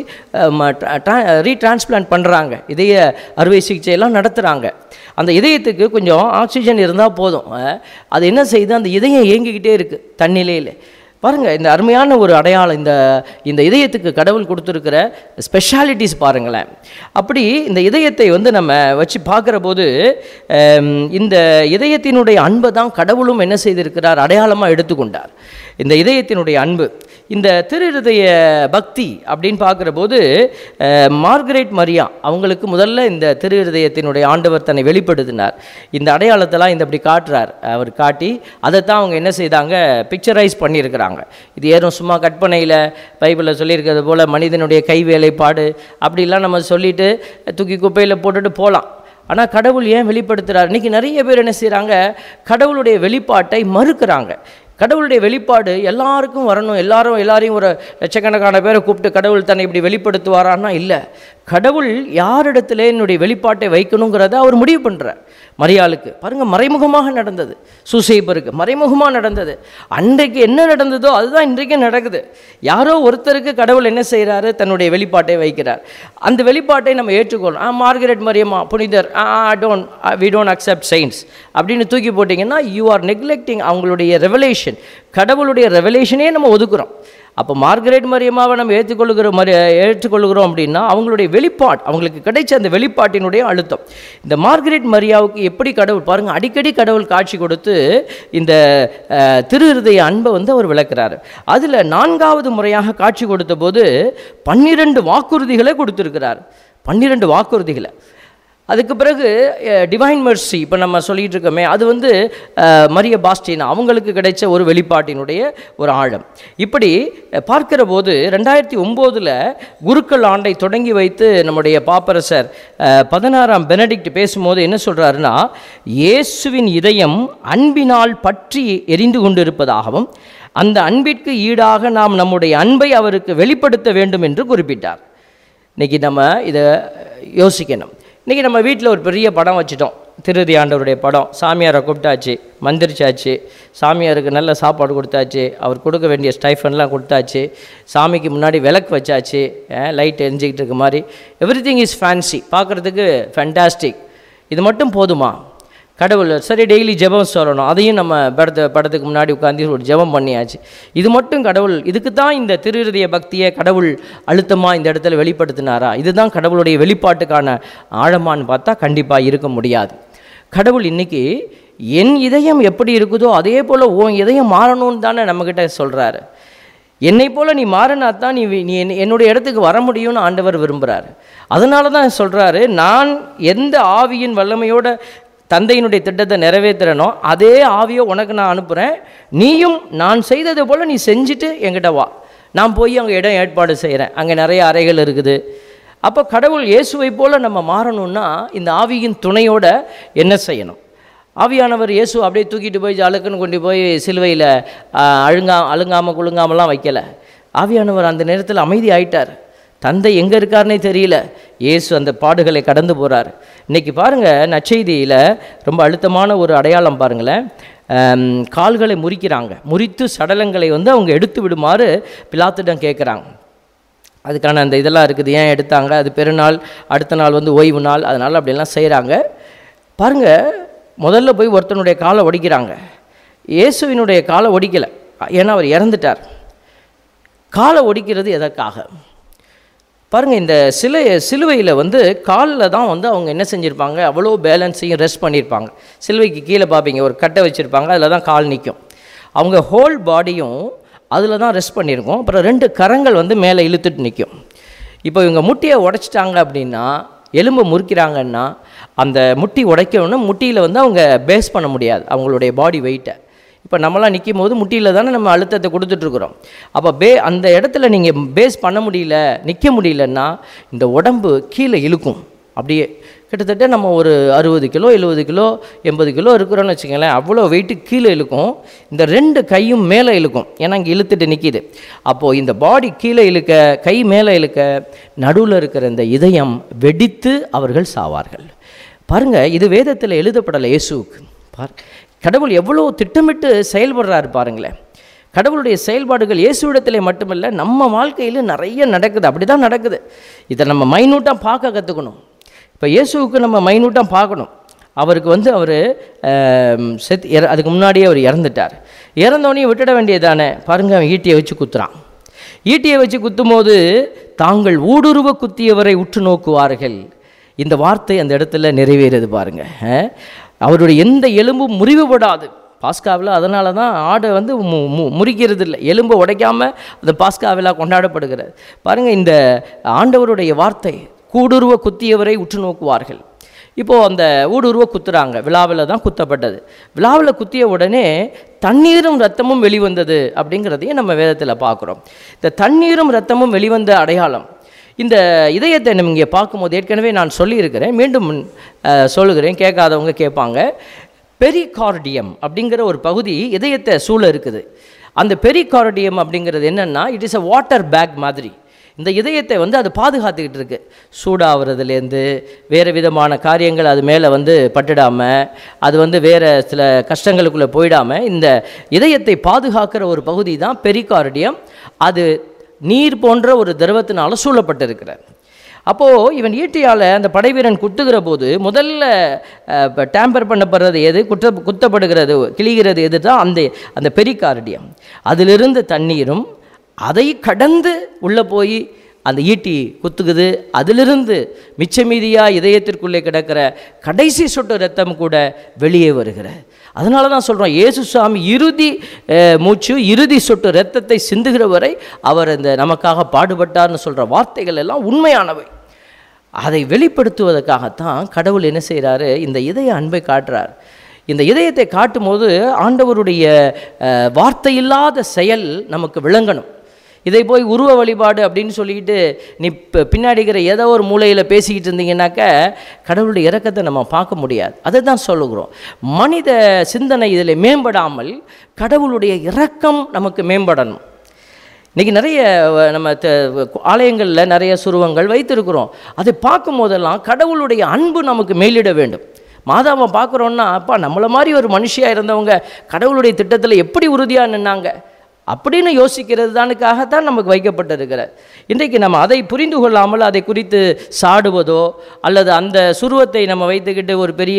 ரீட்ரான்ஸ்பிளான்ட் பண்ணுறாங்க இதய அறுவை சிகிச்சையெல்லாம் நடத்துகிறாங்க அந்த இதயத்துக்கு கொஞ்சம் ஆக்சிஜன் இருந்தால் போதும் அஹ், அது என்ன செய்யுது அந்த இதயம் இயங்கிக்கிட்டே இருக்குது தன்னிலையில் பாருங்கள் இந்த அருமையான ஒரு அடையாளம் இந்த இந்த இதயத்துக்கு கடவுள் கொடுத்துருக்கிற ஸ்பெஷாலிட்டிஸ் பாருங்களேன் அப்படி இந்த இதயத்தை வந்து நம்ம வச்சு பார்க்குற போது ஆம், இந்த இதயத்தினுடைய அன்பை தான் கடவுளும் என்ன செய்திருக்கிறார் அடையாளமாக எடுத்துக்கொண்டார் இந்த இதயத்தினுடைய அன்பு இந்த திரு இருதய பக்தி அப்படின்னு பார்க்குற போது அஹ், மார்கரெட் மரியா அவங்களுக்கு முதல்ல இந்த திரு இருதயத்தினுடைய ஆண்டவர் தன்னை வெளிப்படுத்தினார் இந்த அடையாளத்தெல்லாம் இந்த இப்படி காட்டுறார் அவர் காட்டி அதைத்தான் அவங்க என்ன செய்தாங்க பிக்சரைஸ் பண்ணியிருக்கிறாங்க இது ஏறும் சும்மா கற்பனையில் பைபிளில் சொல்லியிருக்கிறது போல் மனிதனுடைய கை வேலைப்பாடு அப்படிலாம் நம்ம சொல்லிட்டு தூக்கி குப்பையில் போட்டுட்டு போகலாம் ஆனால் கடவுள் ஏன் வெளிப்படுத்துகிறார் இன்றைக்கி நிறைய பேர் என்ன செய்கிறாங்க கடவுளுடைய வெளிப்பாட்டை மறுக்கிறாங்க கடவுளுடைய வெளிப்பாடு எல்லாருக்கும் வரணும் எல்லாரும் எல்லாரையும் ஒரு லட்சக்கணக்கான பேரை கூப்பிட்டு கடவுள் தன்னை இப்படி வெளிப்படுத்துவாரான்னா இல்லை கடவுள் யாரிடத்துல என்னுடைய வெளிப்பாட்டை வைக்கணுங்கிறத அவர் முடிவு பண்ணுறார் மரியாளுக்கு பாருங்கள் மறைமுகமாக நடந்தது சூசைபருக்கு மறைமுகமாக நடந்தது அன்றைக்கு என்ன நடந்ததோ அதுதான் இன்றைக்கும் நடக்குது யாரோ ஒருத்தருக்கு கடவுள் என்ன செய்கிறாரு தன்னுடைய வெளிப்பாட்டை வைக்கிறார் அந்த வெளிப்பாட்டை நம்ம ஏற்றுக்கொள்ளணும் ஆ மார்கரெட் மரியம்மா புனிதர் ஆ don't we don't accept science அப்படின்னு தூக்கி போட்டிங்கன்னா யூ ஆர் நெக்லெக்டிங் அவங்களுடைய ரெவலேஷன் கடவுளுடைய ரெவலேஷனே நம்ம ஒதுக்குறோம் அப்போ மார்கரெட் மரியமாவை நம்ம ஏற்றுக்கொள்கிற மரி ஏற்றுக்கொள்கிறோம் அப்படின்னா அவங்களுடைய வெளிப்பாடு அவங்களுக்கு கிடைச்ச அந்த வெளிப்பாட்டினுடைய அழுத்தம் இந்த மார்கரெட் மரியாவுக்கு எப்படி கடவுள் பாருங்கள் அடிக்கடி கடவுள் காட்சி கொடுத்து இந்த அஹ், திரு இருதய அன்பை வந்து அவர் விளக்குறாரு அதில் நான்காவது முறையாக காட்சி கொடுத்த போது பன்னிரண்டு வாக்குறுதிகளை கொடுத்துருக்கிறார் பன்னிரண்டு வாக்குறுதிகளை அதுக்கு பிறகு டிவைன் மெர்சி இப்போ நம்ம சொல்லிட்டு இருக்கோமே அது வந்து அஹ், மரிய பாஸ்டின் அவங்களுக்கு கிடைச்ச ஒரு வெளிப்பாட்டினுடைய ஒரு ஆழம் இப்படி அஹ், பார்க்கிற போது ரெண்டாயிரத்தி ஒம்போதில் குருக்கள் ஆண்டை தொடங்கி வைத்து நம்முடைய பாப்பரசர் அஹ், பதினாறாம் பெனடிக்ட் பேசும்போது என்ன சொல்கிறாருன்னா இயேசுவின் இதயம் அன்பினால் பற்றி எரிந்து கொண்டிருப்பதாகவும் அந்த அன்பிற்கு ஈடாக நாம் நம்முடைய அன்பை அவருக்கு வெளிப்படுத்த வேண்டும் என்று குறிப்பிட்டார் இன்னைக்கு நம்ம இதை யோசிக்கணும் இன்றைக்கி நம்ம வீட்டில் ஒரு பெரிய படம் வச்சுட்டோம் திருதி ஆண்டவருடைய படம் சாமியாரை கூப்பிட்டாச்சு மந்திரிச்சாச்சு சாமியாருக்கு நல்ல சாப்பாடு கொடுத்தாச்சு அவர் கொடுக்க வேண்டிய ஸ்டைஃபன்லாம் கொடுத்தாச்சு சாமிக்கு முன்னாடி விளக்கு வச்சாச்சு லைட் எரிஞ்சிக்கிட்டு இருக்க மாதிரி எவ்ரி திங் இஸ் ஃபேன்சி பார்க்குறதுக்கு ஃபேண்டாஸ்டிக் இது மட்டும் போதுமா கடவுள் சரி டெய்லி ஜெபம் சொல்லணும் அதையும் நம்ம படத்து படத்துக்கு முன்னாடி உட்காந்து ஒரு ஜெபம் பண்ணியாச்சு இது மட்டும் கடவுள் இதுக்கு தான் இந்த திருஹிருதய பக்தியை கடவுள் அழுத்தமாக இந்த இடத்துல வெளிப்படுத்தினாரா இதுதான் கடவுளுடைய வெளிப்பாட்டுக்கான ஆழமான்னு பார்த்தா கண்டிப்பாக இருக்க முடியாது கடவுள் இன்னைக்கு என் இதயம் எப்படி இருக்குதோ அதே போல் உன் இதயம் மாறணும்னு தானே நம்மக்கிட்ட சொல்கிறாரு என்னை போல நீ மாறினா தான் நீ வி- நீ என்- என்னுடைய இடத்துக்கு வர முடியும்னு ஆண்டவர் விரும்புகிறாரு அதனால தான் சொல்கிறாரு நான் எந்த ஆவியின் வல்லமையோட தந்தையினுடைய திட்டத்தை நிறைவேற்றுறனோ அதே ஆவியை உனக்கு நான் அனுப்புகிறேன் நீயும் நான் செய்தது போல் நீ செஞ்சுட்டு என்கிட்ட வா நான் போய் அங்கே இடம் ஏற்பாடு செய்கிறேன் அங்கே நிறைய அறைகள் இருக்குது அப்போ கடவுள் இயேசுவை போல் நம்ம மாறணும்னா இந்த ஆவியின் துணையோட என்ன செய்யணும் ஆவியானவர் இயேசு அப்படியே தூக்கிட்டு போய் அழுக்குன்னு கொண்டு போய் சிலுவையில் அழுங்கா அழுங்காமல் குலுங்காமலாம் வைக்கல ஆவியானவர் அந்த நேரத்தில் அமைதி ஆயிட்டார் தந்தை எங்கே இருக்காருனே தெரியல இயேசு அந்த பாடுகளை கடந்து போகிறார் இன்னைக்கு பாருங்கள் நற்செய்தியில் ரொம்ப அழுத்தமான ஒரு அடையாளம் பாருங்களேன் ஆம், கால்களை முறிக்கிறாங்க முறித்து சடலங்களை வந்து அவங்க எடுத்து விடுமாறு பிலாத்திடம் கேட்குறாங்க அதுக்கான அந்த இதெல்லாம் இருக்குது ஏன் எடுத்தாங்க அது பெருநாள் அடுத்த நாள் வந்து ஓய்வு நாள் அதனால் அப்படிலாம் செய்கிறாங்க பாருங்க முதல்ல போய் ஒருத்தனுடைய காலை ஒடிக்கிறாங்க இயேசுவினுடைய காலை ஒடிக்கலை ஏன்னா அவர் இறந்துட்டார் காலை ஒடிக்கிறது எதற்காக பாருங்கள் இந்த சிலை சிலுவையில் வந்து காலில் தான் வந்து அவங்க என்ன செஞ்சுருப்பாங்க அவ்வளோ பேலன்ஸையும் ரெஸ்ட் பண்ணியிருப்பாங்க சிலுவைக்கு கீழே பார்ப்பீங்க ஒரு கட்டை வச்சுருப்பாங்க அதில் தான் கால் நிற்கும் அவங்க ஹோல் பாடியும் அதில் தான் ரெஸ்ட் பண்ணியிருக்கோம் அப்புறம் ரெண்டு கரங்கள் வந்து மேலே இழுத்துட்டு நிற்கும் இப்போ இவங்க முட்டியை உடைச்சிட்டாங்க அப்படின்னா எலும்பை முறிக்கிறாங்கன்னா அந்த முட்டி உடைக்கணும்னா முட்டியில் வந்து அவங்க பேஸ் பண்ண முடியாது அவங்களுடைய பாடி வெயிட்டை இப்போ நம்மலாம் நிற்கும் போது முட்டியில் தானே நம்ம அழுத்தத்தை கொடுத்துட்ருக்குறோம் அப்போ பே அந்த இடத்துல நீங்கள் பேஸ் பண்ண முடியல நிற்க முடியலன்னா இந்த உடம்பு கீழே இழுக்கும் அப்படியே கிட்டத்தட்ட நம்ம ஒரு அறுபது கிலோ எழுபது கிலோ எண்பது கிலோ இருக்கிறோன்னு வச்சுக்கங்களேன் அவ்வளோ வெயிட்டு கீழே இழுக்கும் இந்த ரெண்டு கையும் மேலே இழுக்கும் ஏன்னா இங்கே இழுத்துட்டு நிற்கிது அப்போது இந்த பாடி கீழே இழுக்க கை மேலே இழுக்க நடுவில் இருக்கிற இந்த இதயம் வெடித்து அவர்கள் சாவார்கள் பாருங்க இது வேதத்தில் எழுதப்படலை இயேசுவுக்கு பார் கடவுள் எவ்வளோ திட்டமிட்டு செயல்படுறாரு பாருங்களேன் கடவுளுடைய செயல்பாடுகள் இயேசுவிடத்திலே மட்டுமல்ல நம்ம வாழ்க்கையில் நிறைய நடக்குது அப்படி தான் நடக்குது இதை நம்ம மைனூட்டாக பார்க்க கற்றுக்கணும் இப்போ இயேசுவுக்கு நம்ம மைனூட்டாக பார்க்கணும் அவருக்கு வந்து அவர் செத் இற- அதுக்கு முன்னாடியே அவர் இறந்துட்டார் இறந்தோடனே விட்டுட வேண்டியதானே பாருங்க அவன் ஈட்டியை வச்சு குத்துறான் ஈட்டியை வச்சு குத்தும்போது தாங்கள் ஊடுருவ குத்தியவரை உற்று நோக்குவார்கள் இந்த வார்த்தை அந்த இடத்துல நிறைவேறுது பாருங்க அஹ். அவருடைய எந்த எலும்பும் முறிவுபடாது பாஸ்காவில் அதனால தான் ஆடை வந்து மு மு முறிக்கிறது இல்லை எலும்பை உடைக்காம அந்த பாஸ்காவிழா கொண்டாடப்படுகிறது பாருங்க இந்த ஆண்டவருடைய வார்த்தை கூடுருவ குத்தியவரை உற்று நோக்குவார்கள் இப்போது அந்த ஊடுருவ குத்துறாங்க விழாவில் தான் குத்தப்பட்டது விழாவில் குத்திய உடனே தண்ணீரும் ரத்தமும் வெளிவந்தது அப்படிங்கிறதையும் நம்ம வேதத்தில் பார்க்குறோம் இந்த தண்ணீரும் ரத்தமும் வெளிவந்த அடையாளம் இந்த இதயத்தை நம்ம இங்கே பார்க்கும்போது ஏற்கனவே நான் சொல்லியிருக்கிறேன் மீண்டும் அஹ், சொல்லுகிறேன் கேட்காதவங்க கேட்பாங்க பெரிகார்டியம் அப்படிங்கிற ஒரு பகுதி இதயத்தை சூழ இருக்குது அந்த பெரிகார்டியம் அப்படிங்கிறது என்னென்னா it is a water bag மாதிரி இந்த இதயத்தை வந்து அது பாதுகாத்துக்கிட்டு இருக்கு சூடாகிறதுலேருந்து வேறு விதமான காரியங்கள் அது மேலே வந்து பட்டுடாமல் அது வந்து வேறு சில கஷ்டங்களுக்குள்ளே போயிடாமல் இந்த இதயத்தை பாதுகாக்கிற ஒரு பகுதி தான் பெரிகார்டியம் அது நீர் போன்ற ஒரு திரவத்தினால சூழப்பட்டிருக்கிறார் அப்போது இவன் ஈட்டியால் அந்த படைவீரன் குத்துகிற போது முதல்ல டேம்பர் பண்ணப்படுறது எது குத்த குத்தப்படுகிறது கிழிகிறது எது தான் அந்த அந்த பெரிகார்டியம் அதிலிருந்து தண்ணீரும் அதை கடந்து உள்ளே போய் அந்த ஈட்டி குத்துக்குது அதிலிருந்து மிச்ச மீதியாக இதயத்திற்குள்ளே கிடக்கிற கடைசி சொட்டு ரத்தம் கூட வெளியே வருகிற அதனால தான் சொல்கிறோம் இயேசு சுவாமி இறுதி அஹ், மூச்சு இறுதி சொட்டு ரத்தத்தை சிந்துகிற வரை அவர் இந்த நமக்காக பாடுபட்டார்னு சொல்கிற வார்த்தைகள் எல்லாம் உண்மையானவை அதை வெளிப்படுத்துவதற்காகத்தான் கடவுள் என்ன செய்கிறாரு இந்த இதய அன்பை காட்டுறார் இந்த இதயத்தை காட்டும்போது ஆண்டவருடைய அஹ், வார்த்தையில்லாத செயல் நமக்கு விளங்கணும் இதை போய் உருவ வழிபாடு அப்படின்னு சொல்லிக்கிட்டு நீ ப- பின்னாடி இருக்கிற ஏதோ ஒரு மூலையில் பேசிக்கிட்டு இருந்தீங்கன்னாக்க கடவுளுடைய இரக்கத்தை நம்ம பார்க்க முடியாது அதை தான் சொல்லுகிறோம் மனித சிந்தனை இதில் மேம்படாமல் கடவுளுடைய இரக்கம் நமக்கு மேம்படணும் இன்றைக்கி நிறைய அஹ், நம்ம ஆலயங்களில் நிறைய சுருவங்கள் வைத்திருக்கிறோம் அதை பார்க்கும் போதெல்லாம் கடவுளுடைய அன்பு நமக்கு மேலிட வேண்டும் மாதாவை பார்க்குறோன்னா அப்பா நம்மளை மாதிரி ஒரு மனுஷியாக இருந்தவங்க கடவுளுடைய திட்டத்தில் எப்படி உறுதியாக நின்னாங்க அப்படின்னு யோசிக்கிறது தானுக்காகத்தான் நமக்கு வைக்கப்பட்டிருக்கிறது இன்றைக்கு நம்ம அதை புரிந்து கொள்ளாமல் அதை குறித்து சாடுவதோ அல்லது அந்த சுருவத்தை நம்ம வைத்துக்கிட்டு ஒரு பெரிய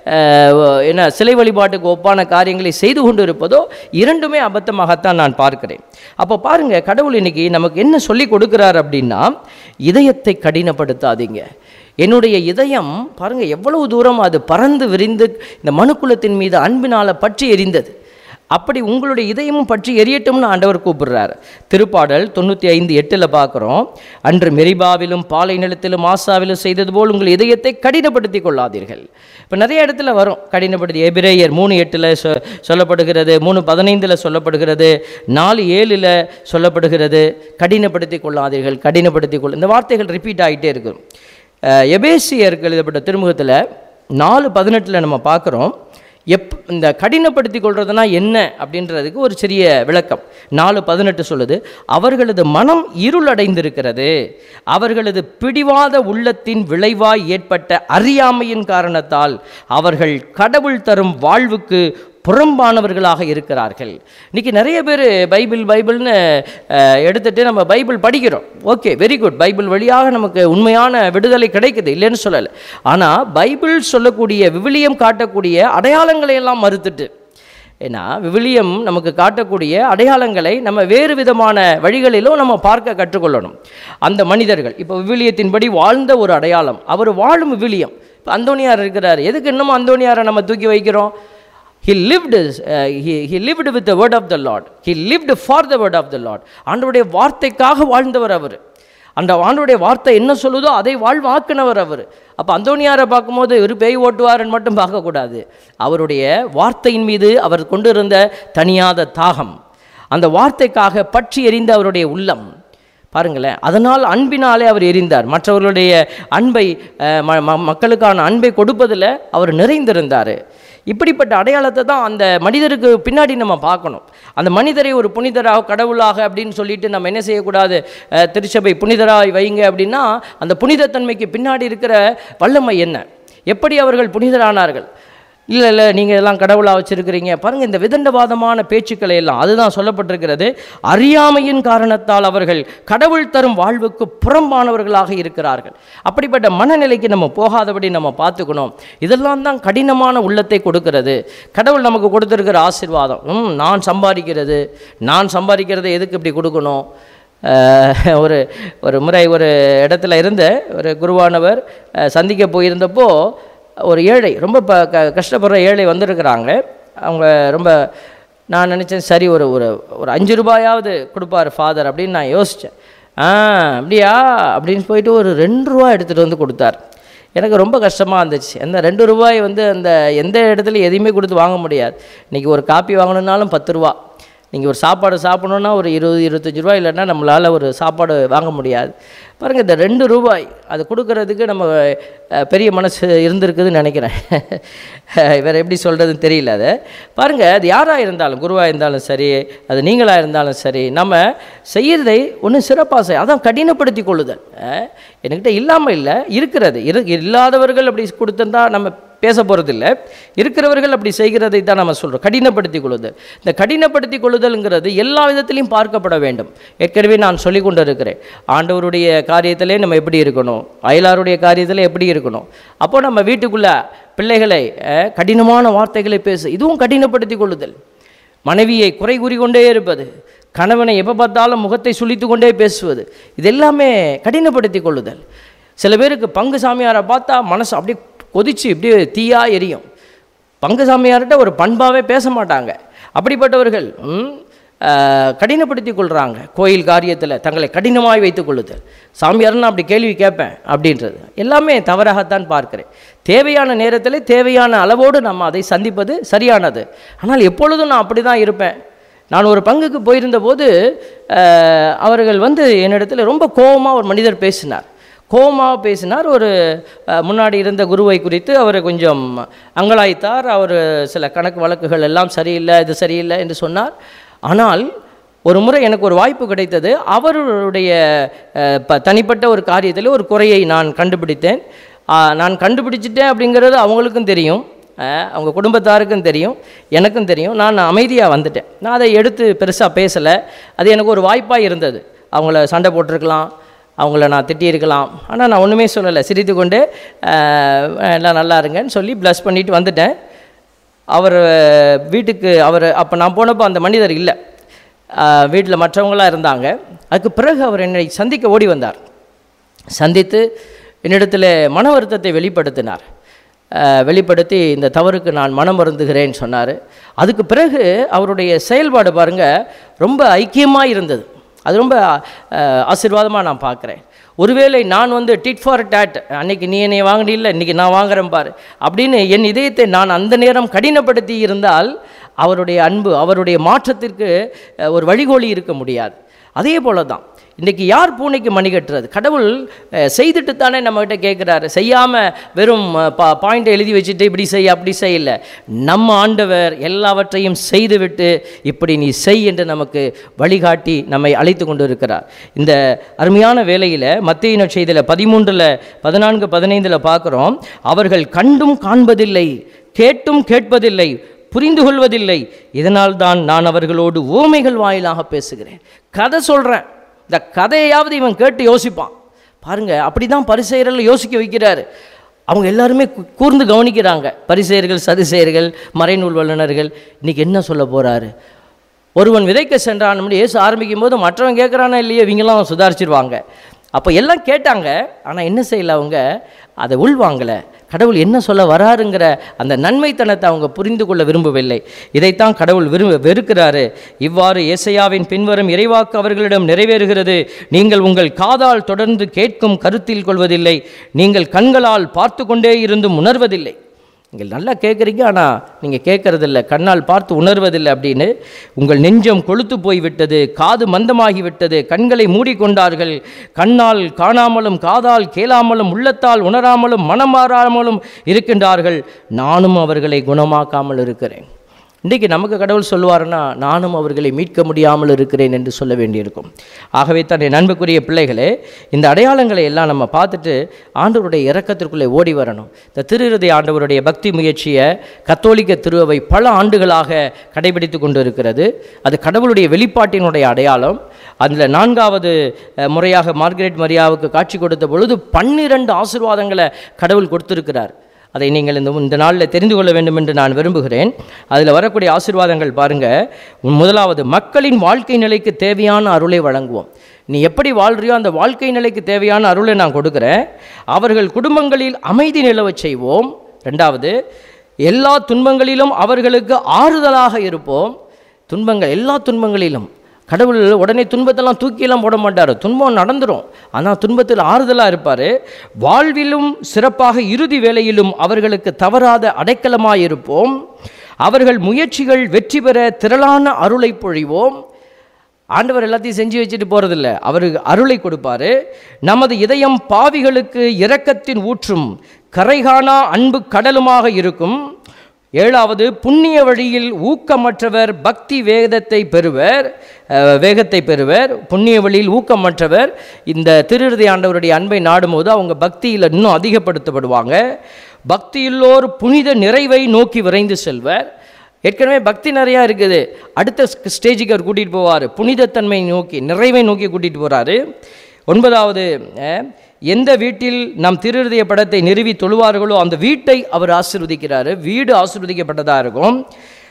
அஹ், என்ன சிலை வழிபாட்டுக்கு ஒப்பான காரியங்களை செய்து கொண்டு இருப்பதோ இரண்டுமே அபத்தமாகத்தான் நான் பார்க்கிறேன் அப்போ பாருங்க கடவுள் இன்னைக்கு நமக்கு என்ன சொல்லி கொடுக்கிறார் அப்படின்னா இதயத்தை கடினப்படுத்தாதீங்க என்னுடைய இதயம் பாருங்க எவ்வளவு தூரம் அது பறந்து விரிந்து இந்த மனுக்குலத்தின் மீது அன்பினால பற்றி எரிந்தது அப்படி உங்களுடைய இதயமும் பற்றி எரியட்டும்னு ஆண்டவர் கூப்பிடுறார் திருப்பாடல் தொண்ணூற்றி ஐந்து எட்டில் பார்க்குறோம் அன்று மெரிபாவிலும் பாலை நிலத்திலும் ஆசாவிலும் செய்தது போல் உங்கள் இதயத்தை கடினப்படுத்தி கொள்ளாதீர்கள் இப்போ நிறைய இடத்துல வரும் கடினப்படுத்தி எபிரேயர் மூணு எட்டில் சொ சொல்லப்படுகிறது மூணு பதினைந்தில் சொல்லப்படுகிறது நாலு ஏழில் சொல்லப்படுகிறது கடினப்படுத்தி கொள்ளாதீர்கள் கடினப்படுத்தி கொள் இந்த வார்த்தைகள் ரிப்பீட் ஆகிட்டே இருக்கும் அஹ், எபேசியருக்கு எழுதப்பட்ட திருமுகத்தில் நாலு பதினெட்டில் நம்ம பார்க்குறோம் எப் இந்த கடினப்படுத்தி கொள்றதுனா என்ன அப்படின்றதுக்கு ஒரு சிறிய விளக்கம் நாலு பதினெட்டு சொல்லுது அவர்களது மனம் இருளடைந்திருக்கிறது அவர்களது பிடிவாத உள்ளத்தின் விளைவாய் ஏற்பட்ட அறியாமையின் காரணத்தால் அவர்கள் கடவுள் தரும் வாழ்வுக்கு புறம்பானவர்களாக இருக்கிறார்கள் இன்னைக்கு நிறைய பேர் பைபிள் பைபிள்னு அஹ், எடுத்துட்டு நம்ம பைபிள் படிக்கிறோம் ஓகே வெரி குட் பைபிள் வழியாக நமக்கு உண்மையான விடுதலை கிடைக்குது இல்லைன்னு சொல்லலை ஆனால் பைபிள் சொல்லக்கூடிய விவிலியம் காட்டக்கூடிய அடையாளங்களை எல்லாம் மறுத்துட்டு ஏன்னா விவிலியம் நமக்கு காட்டக்கூடிய அடையாளங்களை நம்ம வேறு விதமான வழிகளிலும் நம்ம பார்க்க கற்றுக்கொள்ளணும் அந்த மனிதர்கள் இப்போ விவிலியத்தின்படி வாழ்ந்த ஒரு அடையாளம் அவர் வாழும் விவிலியம் இப்போ அந்தோனியார் இருக்கிறார் எதுக்கு இன்னமும் அந்தோனியாரை நம்ம தூக்கி வைக்கிறோம் he lived uh, he, he lived with the word of the lord he lived for the word of the lord ஆண்டவருடைய வார்த்தைக்காக வாழ்ந்தவர் அவர் அந்த ஆண்டவருடைய வார்த்தை என்ன சொல்லுதோ அதை வாழ்வாக்கினவர் அவர் அப்போ அந்தோனியாரை பார்க்கும்போது ஒரு பேய் ஓட்டுவாருன்னு மட்டும் பார்க்கக்கூடாது அவருடைய வார்த்தையின் மீது அவர் கொண்டிருந்த தனியாத தாகம் அந்த வார்த்தைக்காக பற்றி எரிந்த அவருடைய உள்ளம் பாருங்களேன் அதனால் அன்பினாலே அவர் எரிந்தார் மற்றவர்களுடைய அன்பை அஹ், ம- ம- மக்களுக்கான அன்பை கொடுப்பதில் அவர் நிறைந்திருந்தார் இப்படிப்பட்ட அடையாளத்தை தான் அந்த மனிதருக்கு பின்னாடி நம்ம பார்க்கணும் அந்த மனிதரை ஒரு புனிதராக கடவுளாக அப்படின்னு சொல்லிட்டு நம்ம என்ன செய்யக்கூடாது அஹ், திருச்சபை புனிதராய் வைங்க அப்படின்னா அந்த புனிதத்தன்மைக்கு பின்னாடி இருக்கிற வல்லமை என்ன எப்படி அவர்கள் புனிதரானார்கள் இல்லை இல்லை நீங்கள் எல்லாம் கடவுளாக வச்சுருக்கிறீங்க பாருங்கள் இந்த விதண்டவாதமான பேச்சுக்களை எல்லாம் அதுதான் சொல்லப்பட்டிருக்கிறது அறியாமையின் காரணத்தால் அவர்கள் கடவுள் தரும் வாழ்வுக்கு புறம்பானவர்களாக இருக்கிறார்கள் அப்படிப்பட்ட மனநிலைக்கு நம்ம போகாதபடி நம்ம பார்த்துக்கணும் இதெல்லாம் தான் கடினமான உள்ளத்தை கொடுக்கிறது கடவுள் நமக்கு கொடுத்துருக்கிற ஆசீர்வாதம் ம் நான் சம்பாதிக்கிறது நான் சம்பாதிக்கிறதை எதுக்கு இப்படி கொடுக்கணும் அஹ், ஒரு ஒரு முறை ஒரு இடத்துல இருந்த ஒரு குருவானவர் அஹ், சந்திக்க போயிருந்தப்போ ஒரு ஏழை ரொம்ப ப க கஷ்டப்படுற ஏழை வந்திருக்கிறாங்க அவங்க ரொம்ப நான் நினச்சேன் சரி ஒரு ஒரு ஒரு அஞ்சு ரூபாயாவது கொடுப்பார் ஃபாதர் அப்படின்னு நான் யோசித்தேன் ஆ அப்படியா அப்படின்னு போயிட்டு ஒரு ரெண்டு ரூபா எடுத்துகிட்டு வந்து கொடுத்தார் எனக்கு ரொம்ப கஷ்டமாக இருந்துச்சு அந்த ரெண்டு ரூபாய் வந்து அந்த எந்த இடத்துல எதையுமே கொடுத்து வாங்க முடியாது இன்றைக்கி ஒரு காப்பி வாங்கணுன்னாலும் பத்து ரூபா நீங்கள் ஒரு சாப்பாடு சாப்பிடணுன்னா ஒரு இருபது இருபத்தஞ்சி ரூபாய் இல்லைன்னா நம்மளால் ஒரு சாப்பாடு வாங்க முடியாது பாருங்கள் இந்த ரெண்டு ரூபாய் அது கொடுக்கறதுக்கு நம்ம அஹ், பெரிய மனசு இருந்திருக்குதுன்னு நினைக்கிறேன் வேறு எப்படி சொல்கிறதுன்னு தெரியல அதை பாருங்கள் அது யாராக இருந்தாலும் குருவாக இருந்தாலும் சரி அது நீங்களாக இருந்தாலும் சரி நம்ம செய்யறதை ஒன்றும் சிறப்பாக செய் அதான் கடினப்படுத்தி கொள்ளுதல் அஹ், என்கிட்ட இல்லாமல் இல்லை இருக்கிறது இரு இல்லாதவர்கள் அப்படி கொடுத்திருந்தா நம்ம பேச போகிறதில்ல இருக்கிறவர்கள் அப்படி செய்கிறதை தான் நம்ம சொல்கிறோம் கடினப்படுத்தி கொள்ளுதல் இந்த கடினப்படுத்தி கொள்ளுதல்ங்கிறது எல்லா விதத்திலையும் பார்க்கப்பட வேண்டும் ஏற்கனவே நான் சொல்லி கொண்டு இருக்கிறேன் ஆண்டவருடைய காரியத்திலே நம்ம எப்படி இருக்கணும் அயலாருடைய காரியத்தில் எப்படி இருக்கணும் அப்போ நம்ம வீட்டுக்குள்ளே பிள்ளைகளை அஹ், கடினமான வார்த்தைகளை பேசு இதுவும் கடினப்படுத்தி கொள்ளுதல் மனைவியை குறை கூறிக்கொண்டே இருப்பது கணவனை எப்போ பார்த்தாலும் முகத்தை சுளித்து கொண்டே பேசுவது இது எல்லாமே கடினப்படுத்தி கொள்ளுதல் சில பேருக்கு பங்கு சாமியாரை பார்த்தா மனசு அப்படியே கொதிச்சு இப்படியே தீயா எரியும் பங்கு சாமியார்கிட்ட ஒரு பண்பாகவே பேச மாட்டாங்க அப்படிப்பட்டவர்கள் ம், ஆஹ், கடினப்படுத்தி கொள்கிறாங்க கோயில் காரியத்தில் தங்களை கடினமாய் வைத்துக் கொள்ளுதல் சாமியார்னு அப்படி கேள்வி கேட்பேன் அப்படின்றது எல்லாமே தவறாகத்தான் பார்க்கிறேன் தேவையான நேரத்தில் தேவையான அளவோடு நம்ம அதை சந்திப்பது சரியானது ஆனால் எப்பொழுதும் நான் அப்படி தான் இருப்பேன் நான் ஒரு பங்குக்கு போயிருந்த போது ஆஹ், அவர்கள் வந்து என்னிடத்தில் ரொம்ப கோபமாக ஒரு மனிதர் பேசினார் கோபமாக பேசினார் ஒரு அஹ், முன்னாடி இருந்த குருவை குறித்து அவர் கொஞ்சம் அங்கலாய்த்தார் அவர் சில கணக்கு வழக்குகள் எல்லாம் சரியில்லை இது சரியில்லை என்று சொன்னார் ஆனால் ஒரு முறை எனக்கு ஒரு வாய்ப்பு கிடைத்தது அவருடைய அஹ், ப- தனிப்பட்ட ஒரு காரியத்தில் ஒரு குறையை நான் கண்டுபிடித்தேன் ஆஹ், நான் கண்டுபிடிச்சிட்டேன் அப்படிங்கிறது அவங்களுக்கும் தெரியும் அஹ், அவங்க குடும்பத்தாருக்கும் தெரியும் எனக்கும் தெரியும் நான் அமைதியாக வந்துட்டேன் நான் அதை எடுத்து பெருசாக பேசலை அது எனக்கு ஒரு வாய்ப்பாக இருந்தது அவங்கள சண்டை போட்டிருக்கலாம் அவங்கள நான் திட்டியிருக்கலாம் ஆனால் நான் ஒன்றுமே சொல்லலை சிரித்து கொண்டு அஹ், எல்லாம் நல்லா இருங்கன்னு சொல்லி ப்ளஸ் பண்ணிட்டு வந்துட்டேன் அவர் வீட்டுக்கு அவர் அப்போ நான் போனப்போ அந்த மனிதர் இல்லை வீட்டில் மற்றவங்களாம் இருந்தாங்க அதுக்கு பிறகு அவர் என்னை சந்திக்க ஓடி வந்தார் சந்தித்து என்னிடத்தில் மன வருத்தத்தை வெளிப்படுத்தினார் அஹ், வெளிப்படுத்தி இந்த தவறுக்கு நான் மனம் வருந்துகிறேன்னு சொன்னார் அதுக்கு பிறகு அவருடைய செயல்பாடு பாருங்கள் ரொம்ப ஐக்கியமாக இருந்தது அது ரொம்ப ஆசீர்வாதமாக நான் பார்க்குறேன் ஒருவேளை நான் வந்து டிட் ஃபார் டேட் அன்னைக்கு நீ என்னை வாங்கினில்ல இன்னைக்கு நான் வாங்குறேன் பாரு அப்படின்னு என் இதயத்தை நான் அந்த நேரம் கடினப்படுத்தி இருந்தால் அவருடைய அன்பு அவருடைய மாற்றத்திற்கு அஹ், ஒரு வழிகோலி இருக்க முடியாது அதே போல தான் இன்றைக்கி யார் பூனைக்கு மணி கட்டுறது கடவுள் அஹ், செய்துட்டு தானே நம்மகிட்ட கேட்குறாரு செய்யாமல் வெறும் அஹ், பா பாயிண்ட் எழுதி வச்சுட்டு இப்படி செய் அப்படி செய்யல நம்ம ஆண்டவர் எல்லாவற்றையும் செய்துவிட்டு இப்படி நீ செய் என்று நமக்கு வழிகாட்டி நம்மை அழைத்து கொண்டு இருக்கிறார் இந்த அருமையான வேலையில் மத்திய நற்செய்தியில் பதிமூன்றில் பதினான்கு பதினைந்தில் பார்க்குறோம் அவர்கள் கண்டும் காண்பதில்லை கேட்டும் கேட்பதில்லை புரிந்து கொள்வதில்லை இதனால் தான் நான் அவர்களோடு ஊமைகள் வாயிலாக பேசுகிறேன் கதை சொல்கிறேன் இந்த கதையாவது இவன் கேட்டு யோசிப்பான் பாருங்க அப்படி தான் பரிசெயரில் யோசிக்க வைக்கிறாரு அவங்க எல்லாருமே கூ- கூர்ந்து கவனிக்கிறாங்க பரிசெயர்கள் சதுசெயர்கள் மறைநூல் வல்லுநர்கள் இன்னைக்கு என்ன சொல்ல போறாரு ஒருவன் விதைக்க சென்றான் இயேசு ஆரம்பிக்கும் போது மற்றவன் கேட்குறானா இல்லையே இவங்கெல்லாம் சுதாரிச்சிருவாங்க அப்போ எல்லாம் கேட்டாங்க ஆனால் என்ன செய்யல அவங்க அதை உள்வாங்கலை கடவுள் என்ன சொல்ல வராருங்கிற அந்த நன்மைத்தனத்தை அவங்க புரிந்து கொள்ள விரும்பவில்லை இதைத்தான் கடவுள் விரும்ப வெறுக்கிறாரு இவ்வாறு ஏசையாவின் பின்வரும் இறைவாக்கு அவர்களிடம் நிறைவேறுகிறது நீங்கள் உங்கள் காதால் தொடர்ந்து கேட்கும் கருத்தில் கொள்வதில்லை நீங்கள் கண்களால் பார்த்து கொண்டே இருந்தும் உணர்வதில்லை நீங்கள் நல்லா கேட்குறீங்க ஆனால் நீங்கள் கேட்கறதில்ல கண்ணால் பார்த்து உணர்வதில்லை அப்படின்னு உங்கள் நெஞ்சம் கொழுத்து போய் விட்டது காது மந்தமாகி விட்டது கண்களை மூடிக்கொண்டார்கள் கண்ணால் காணாமலும் காதால் கேளாமலும் உள்ளத்தால் உணராமலும் மனம் மாறாமலும் இருக்கின்றார்கள் நானும் அவர்களை குணமாக்காமல் இருக்கிறேன் இன்றைக்கி நமக்கு கடவுள் சொல்லுவாருன்னா நானும் அவர்களை மீட்க முடியாமல் இருக்கிறேன் என்று சொல்ல வேண்டியிருக்கும் ஆகவே தான் என் அன்புக்குரிய பிள்ளைகளே இந்த அடையாளங்களை எல்லாம் நம்ம பார்த்துட்டு ஆண்டவருடைய இரக்கத்திற்குள்ளே ஓடி வரணும் இந்த திருஹிருதய ஆண்டவருடைய பக்தி முயற்சியை கத்தோலிக்க திருவை பல ஆண்டுகளாக கடைபிடித்து கொண்டு இருக்கிறது அது கடவுளுடைய வெளிப்பாட்டினுடைய அடையாளம் அதில் நான்காவது அஹ், முறையாக மார்கரெட் மரியாவுக்கு காட்சி கொடுத்த பொழுது பன்னிரண்டு ஆசீர்வாதங்களை கடவுள் கொடுத்திருக்கிறார் அதை நீங்கள் இந்த இந்த நாளில் தெரிந்து கொள்ள வேண்டும் என்று நான் விரும்புகிறேன் அதில் வரக்கூடிய ஆசீர்வாதங்கள் பாருங்கள் முதலாவது மக்களின் வாழ்க்கை நிலைக்கு தேவையான அருளை வழங்குவோம் நீ எப்படி வாழ்றியோ அந்த வாழ்க்கை நிலைக்கு தேவையான அருளை நான் கொடுக்குறேன் அவர்கள் குடும்பங்களில் அமைதி நிலவச் செய்வோம் ரெண்டாவது எல்லா துன்பங்களிலும் அவர்களுக்கு ஆறுதலாக இருப்போம் துன்பங்கள் எல்லா துன்பங்களிலும் கடவுள் உடனே துன்பத்தெல்லாம் தூக்கியெல்லாம் போட மாட்டார் துன்பம் நடந்துரும் ஆனால் துன்பத்தில் ஆறுதலாக இருப்பார் வாழ்விலும் சிறப்பாக இறுதி வேளையிலும் அவர்களுக்கு தவறாத அடைக்கலமாக இருப்போம் அவர்கள் முயற்சிகள் வெற்றி பெற திரளான அருளை பொழிவோம் ஆண்டவர் எல்லாத்தையும் செஞ்சு வச்சுட்டு போகிறதில்ல அவருக்கு அருளை கொடுப்பாரு நமது இதயம் பாவிகளுக்கு இரக்கத்தின் ஊற்றும் கரைகாணா அன்பு கடலுமாக இருக்கும் ஏழாவது புண்ணிய வழியில் ஊக்கமற்றவர் பக்தி வேதத்தை பெறுவர் அஹ், வேகத்தை பெறுவர் புண்ணிய வழியில் ஊக்கமற்றவர் இந்த திருருதி ஆண்டவருடைய அன்பை நாடும்போது அவங்க பக்தியில் இன்னும் அதிகப்படுத்தப்படுவாங்க பக்தியுள்ளோர் புனித நிறைவை நோக்கி விரைந்து செல்வர் ஏற்கனவே பக்தி நிறையா இருக்குது அடுத்த ஸ்- ஸ்டேஜுக்கு அவர் கூட்டிகிட்டு போவார் புனிதத்தன்மை நோக்கி நிறைவை நோக்கி கூட்டிகிட்டு போகிறாரு ஒன்பதாவது அஹ், எந்த வீட்டில் நம் திருஹൃദய படத்தை நிறுவி தொழுவார்களோ அந்த வீட்டை அவர் ஆசீர்வதிக்கிறாரு வீடு ஆசீர்வதிக்கப்பட்டதாக இருக்கும்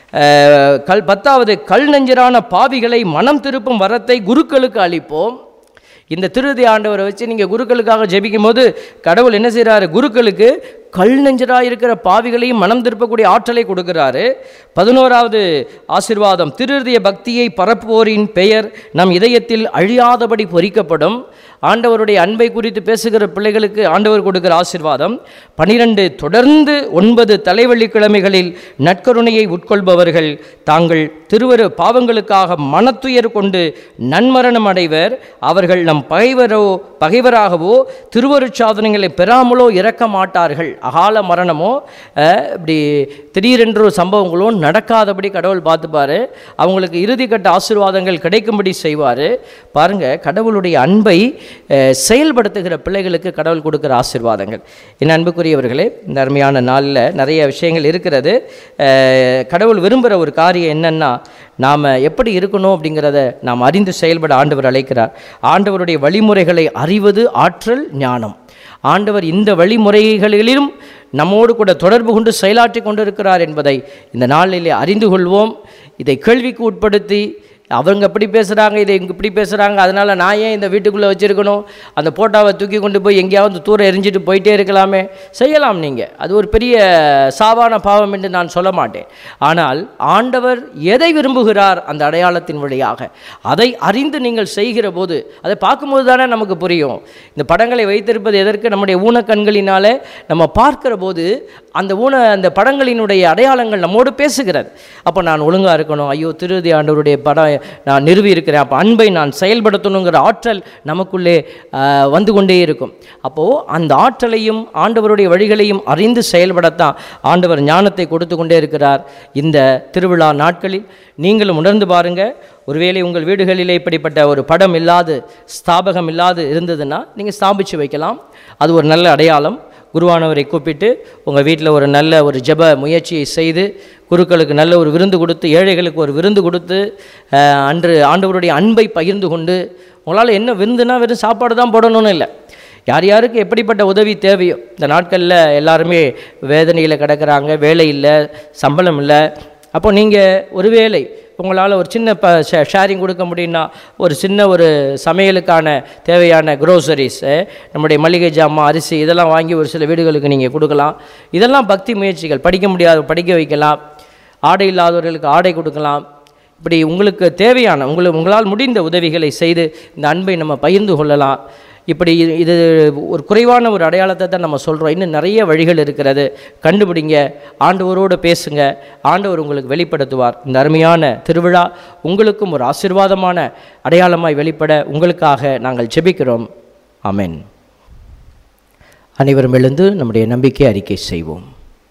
அஹ், கல் பத்தாவது கல் நெஞ்சரான பாவிகளை மனம் திருப்பும் வரத்தை குருக்களுக்கு அளிப்போம் இந்த திருதி ஆண்டவரை வச்சு நீங்கள் குருக்களுக்காக ஜெபிக்கும் போது கடவுள் என்ன செய்கிறாரு குருக்களுக்கு கல் நெஞ்சராக இருக்கிற பாவிகளையும் மனம் திருப்பக்கூடிய ஆற்றலை கொடுக்கிறாரு பதினோராவது ஆசிர்வாதம் திருதிய பக்தியை பரப்புவோரின் பெயர் நம் இதயத்தில் அழியாதபடி பொறிக்கப்படும் ஆண்டவருடைய அன்பை குறித்து பேசுகிற பிள்ளைகளுக்கு ஆண்டவர் கொடுக்கிற ஆசிர்வாதம் பனிரெண்டு தொடர்ந்து ஒன்பது தலைவெள்ளிக்கிழமைகளில் நற்கருணையை உட்கொள்பவர்கள் தாங்கள் திருவரு பாவங்களுக்காக மனத்துயர் கொண்டு நன்மரணம் அடைவர் அவர்கள் நம் பகைவரோ பகைவராகவோ திருவருட் சாதனைகளை பெறாமலோ இறக்க மாட்டார்கள் அகால மரணமோ அஹ், இப்படி திடீரென்று ஒரு சம்பவங்களோ நடக்காதபடி கடவுள் பார்த்துப்பாரு அவங்களுக்கு இறுதிக்கட்ட ஆசீர்வாதங்கள் கிடைக்கும்படி செய்வார் பாருங்க கடவுளுடைய அன்பை அஹ், செயல்படுத்துகிற பிள்ளைகளுக்கு கடவுள் கொடுக்குற ஆசீர்வாதங்கள் என் அன்புக்குரியவர்களே இந்த அருமையான நாளில் நிறைய விஷயங்கள் இருக்கிறது அஹ், கடவுள் விரும்புகிற ஒரு காரியம் என்னன்னா நாம் எப்படி இருக்கணும் அப்படிங்கிறத நாம் அறிந்து செயல்பட ஆண்டவர் அழைக்கிறார் ஆண்டவருடைய வழிமுறைகளை அறிவது ஆற்றல் ஞானம் ஆண்டவர் இந்த வழிமுறைகளிலும் நம்மோடு கூட தொடர்பு கொண்டு செயலாற்றி கொண்டிருக்கிறார் என்பதை இந்த நாளிலே அறிந்து கொள்வோம் இதை கேள்விக்கு உட்படுத்தி அவங்க இப்படி பேசுகிறாங்க இதை இங்கே இப்படி பேசுகிறாங்க அதனால் நான் ஏன் இந்த வீட்டுக்குள்ளே வச்சுருக்கணும் அந்த போட்டாவை தூக்கி கொண்டு போய் எங்கேயாவது தூரம் எரிஞ்சிட்டு போயிட்டே இருக்கலாமே செய்யலாம் நீங்கள் அது ஒரு பெரிய சாவான பாவம் என்று நான் சொல்ல மாட்டேன் ஆனால் ஆண்டவர் எதை விரும்புகிறார் அந்த அடையாளத்தின் வழியாக அதை அறிந்து நீங்கள் செய்கிற போது அதை பார்க்கும்போது தானே நமக்கு புரியும் இந்த படங்களை வைத்திருப்பது எதற்கு நம்முடைய ஊனக்கண்களினாலே நம்ம பார்க்கிற போது அந்த ஊன அந்த படங்களினுடைய அடையாளங்கள் நம்மோடு பேசுகிறது அப்போ நான் ஒழுங்காக இருக்கணும் ஐயோ திருதி ஆண்டவருடைய படம் நான் நிறுவி இருக்கிறேன் அப்போ அன்பை நான் செயல்படுத்தணுங்கிற ஆற்றல் நமக்குள்ளே ஆஹ், வந்து கொண்டே இருக்கும் அப்போது அந்த ஆற்றலையும் ஆண்டவருடைய வழிகளையும் அறிந்து செயல்படத்தான் ஆண்டவர் ஞானத்தை கொடுத்து கொண்டே இருக்கிறார் இந்த திருவிழா நாட்களில் நீங்களும் உணர்ந்து பாருங்க ஒருவேளை உங்கள் வீடுகளிலே இப்படிப்பட்ட ஒரு படம் இல்லாது ஸ்தாபகம் இல்லாது இருந்ததுன்னா நீங்கள் ஸ்தாபித்து வைக்கலாம் அது ஒரு நல்ல அடையாளம் குருவானவரை கூப்பிட்டு உங்கள் வீட்டில் ஒரு நல்ல ஒரு ஜெப முயற்சியை செய்து குருக்களுக்கு நல்ல ஒரு விருந்து கொடுத்து ஏழைகளுக்கு ஒரு விருந்து கொடுத்து அஹ், அன்று ஆண்டவருடைய அன்பை பகிர்ந்து கொண்டு உங்களால் என்ன விருந்துனா வெறும் சாப்பாடு தான் போடணும்னு இல்லை யார் யாருக்கு எப்படிப்பட்ட உதவி தேவையோ இந்த நாட்களில் எல்லாருமே வேதனையில் கிடக்குறாங்க வேலை இல்லை சம்பளம் இல்லை அப்போ நீங்கள் ஒரு வேளை உங்களால் ஒரு சின்ன ப ஷேரிங் கொடுக்க முடியும்னா ஒரு சின்ன ஒரு சமையலுக்கான தேவையான க்ரோசரிஸ் நம்முடைய மளிகை ஜாமான் அரிசி இதெல்லாம் வாங்கி ஒரு சில வீடுகளுக்கு நீங்கள் கொடுக்கலாம் இதெல்லாம் பக்தி முயற்சிகள் படிக்க முடியாத படிக்க வைக்கலாம் ஆடை இல்லாதவர்களுக்கு ஆடை கொடுக்கலாம் இப்படி உங்களுக்கு தேவையான உங்களுக்கு உங்களால் முடிந்த உதவிகளை செய்து இந்த அன்பை நம்ம பகிர்ந்து கொள்ளலாம் இப்படி இது இது ஒரு குறைவான ஒரு அடையாளத்தை தான் நம்ம சொல்கிறோம் இன்னும் நிறைய வழிகள் இருக்கிறது கண்டுபிடிங்க ஆண்டவரோடு பேசுங்க ஆண்டவர் உங்களுக்கு வெளிப்படுத்துவார் இந்த அருமையான திருவிழா உங்களுக்கும் ஒரு ஆசீர்வாதமான அடையாளமாய் வெளிப்பட உங்களுக்காக நாங்கள் ஜெபிக்கிறோம் ஆமென் அனைவரும் எழுந்து நம்முடைய நம்பிக்கை அறிக்கை செய்வோம்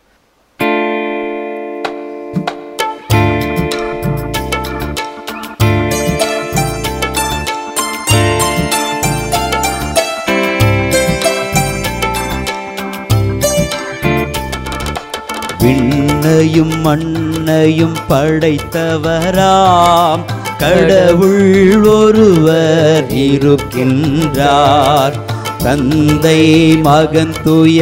விண்ணையும் மண்ணையும் படைத்தவராம் கடவுள் ஒருவர் இருக்கின்றார் தந்தை மகன் துய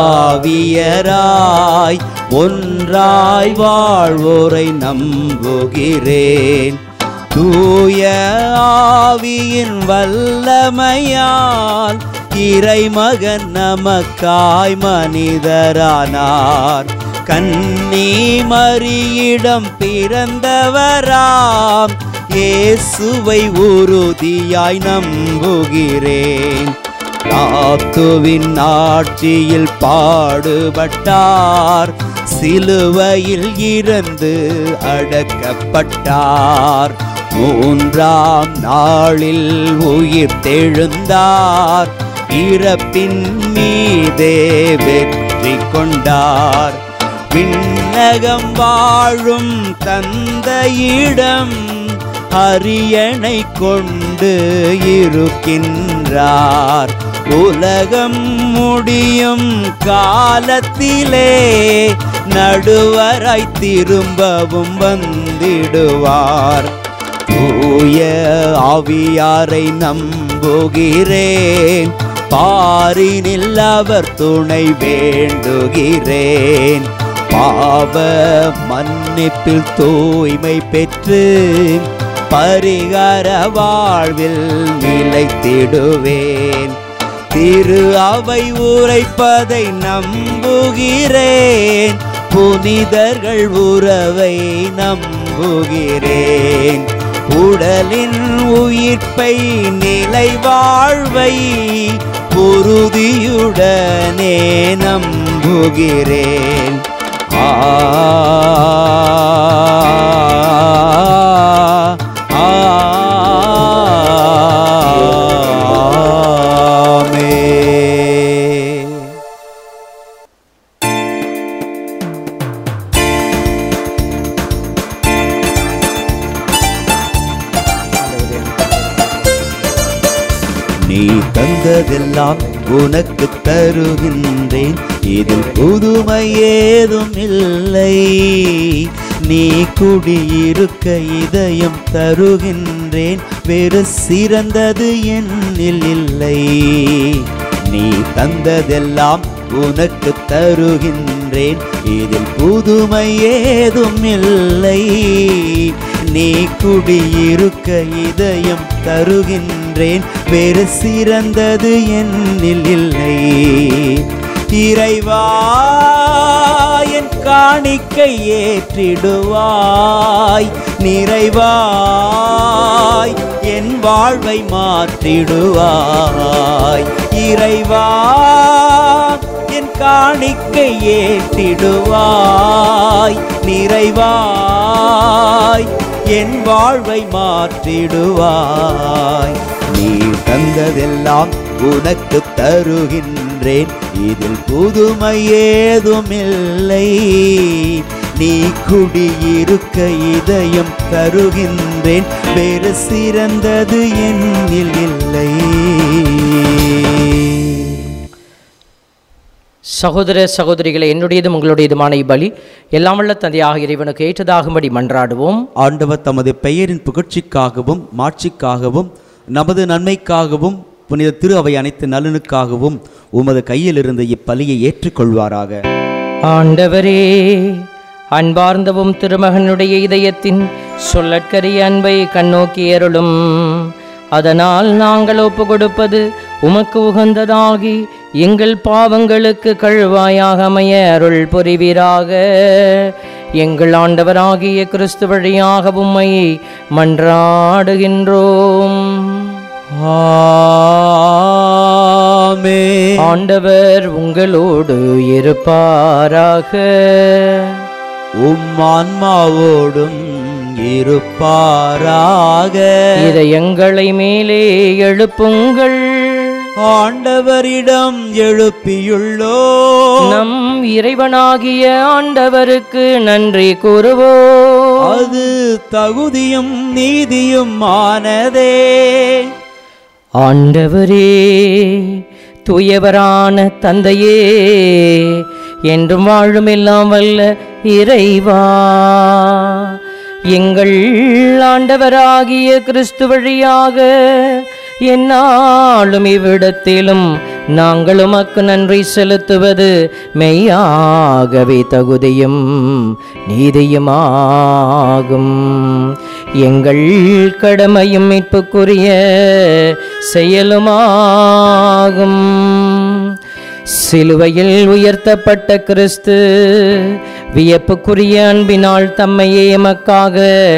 ஆவியராய் ஒன்றாய் வாழ்வோரை நம்புகிறேன் தூய ஆவியின் வல்லமையால் இறைமகன் நமக்காய் மனிதரானார் கன்னி மரியிடம் பிறந்தவராம் இயேசுவை உறுதியாய் நம்புகிறேன் லாத்துவின் ஆட்சியில் பாடுபட்டார் சிலுவையில் இறந்து அடக்கப்பட்டார் மூன்றாம் நாளில் உயிர் தெழுந்தார் இறப்பின் மீதே வெற்றி கொண்டார் விண்ணகம் வாழும் தந்தையிடம் அரியணை கொண்டு இருக்கின்றார் உலகம் முடியும் காலத்திலே நடுவராய் திரும்பவும் வந்திடுவார் தூய ஆவியாரை நம்புகிறேன் பாரினில் அவர் துணை வேண்டுகிறேன் பாவ மன்னிப்பில் தூய்மை பெற்று பரிகார வாழ்வில் நிலைத்திடுவேன் திரு அவை உரைப்பதை நம்புகிறேன் புனிதர்கள் உறவை நம்புகிறேன் உடலின் உயிர்ப்பை நிலை வாழ்வை உறுதியுடனே நம்புகிறேன் ஆ ஆமே நீ தந்ததெல்லாம் உனக்கு தருகின்றேன் இதில் புதுமை ஏதும் இல்லை நீ குடியிருக்க இதயம் தருகின்றேன் வேறு சிறந்தது என்னில் இல்லை நீ தந்ததெல்லாம் உனக்கு தருகின்றேன் இதில் புதுமை ஏதும் இல்லை நீ குடியிருக்க இதயம் தருகின்றேன் வேறு சிறந்தது என்னில் இல்லை இறைவா என் காணிக்கை ஏற்றிடுவாய் நிறைவாய் என் வாழ்வை மாற்றிடுவாய் இறைவா என் காணிக்கை ஏற்றிடுவாய் நிறைவாய் என் வாழ்வை மாற்றிடுவாய் நீ தந்ததெல்லாம் உனக்கு தருகின்றேன் இதில் புதுமை ஏதுமில்லை நீ குடியிருக்க இதயம் தருகின்றேன் வேறு சிறந்தது என்னில் இல்லை சகோதர சகோதரிகளை என்னுடையதும் உங்களுடையதுமான இப்பலி எல்லாம் வல்ல தந்தையாக இறைவனுக்கு ஏற்றதாகும்படி மன்றாடுவோம் ஆண்டவர் தமது பெயரின் புகழ்ச்சிக்காகவும் மாட்சிக்காகவும் நமது நன்மைக்காகவும் புனித திரு அவை அனைத்து நலனுக்காகவும் உமது கையிலிருந்து இப்பலியை ஏற்றுக்கொள்வாராக ஆண்டவரே அன்பார்ந்தவும் திருமகனுடைய இதயத்தின் சொல்லற்கரிய அன்பை கண்ணோக்கி அருளும் அதனால் நாங்கள் ஒப்பு கொடுப்பது உமக்கு உகந்ததாகி எங்கள் பாவங்களுக்கு கழுவாயாக அமைய அருள் புரிவீராக எங்கள் ஆண்டவராகிய கிறிஸ்து வழியாக உம்மை மன்றாடுகின்றோம் ஆமே ஆண்டவர் உங்களோடு இருப்பாராக உம் ஆன்மாவோடும் இருப்பாராக இதயங்களை மேலே எழுப்புங்கள் ஆண்டவரிடம் எழுப்பியுள்ளோ நம் இறைவனாகிய ஆண்டவருக்கு நன்றி கூறுவோம் அது தகுதியும் நீதியும் ஆனதே ஆண்டவரே தூயவரான தந்தையே என்றும் வாழும் எல்லாம் வல்ல இறைவா எங்கள் ஆண்டவராகிய கிறிஸ்து வழியாக என்னாலும் இவ்விடத்திலும் நாங்கள் உமக்கு நன்றி செலுத்துவது மெய்யாகவே தகுதியும் நீதியுமாகும் எங்கள் கடமையும் மீட்புக்குரிய செயலுமாகும் சிலுவையில் உயர்த்தப்பட்ட கிறிஸ்து வியப்புக்குரிய அன்பினால் தம்மையே எமக்காக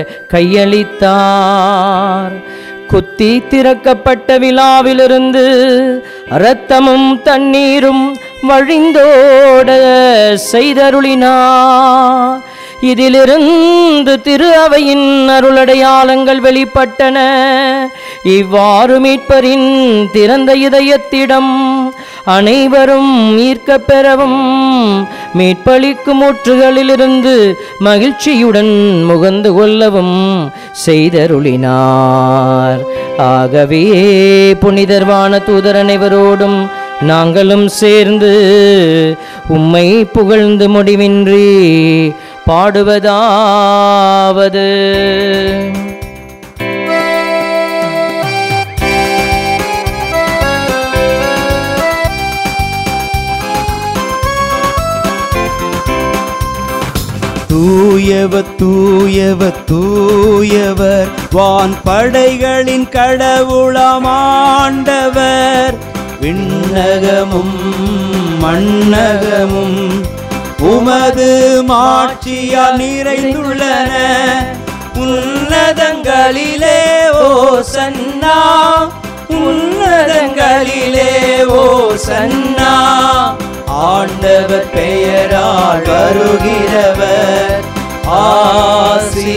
கையளித்தார் குத்தி திறக்கப்பட்ட விழாவிலிருந்து இரத்தமும் தண்ணீரும் வழிந்தோட செய்தருளினார் இதிலிருந்து திரு அவையின் அருளடையாளங்கள் வெளிப்பட்டன இவ்வாறு மீட்பரின் திறந்த இதயத்திடம் அனைவரும் ஈர்க்கப் பெறவும் மீட்பளிக்கும் ஊற்றுகளிலிருந்து மகிழ்ச்சியுடன் முகந்து கொள்ளவும் செய்தருளினார் ஆகவே புனிதர்வான தூதர் அனைவரோடும் நாங்களும் சேர்ந்து உம்மை புகழ்ந்து முடிவின்றி பாடுவதாவது தூயவர் தூயவர் தூயவர் வான் படைகளின் கடவுளமாண்டவர் விண்ணகமும் மண்ணகமும் உமது மாட்சியால் நிறைந்துள்ளன உன்னதங்களிலே ஓ சன்னா உன்னதங்களிலே ஓ சன்னா ஆண்டவர் பெயரால் வருகிறவர் ஆசி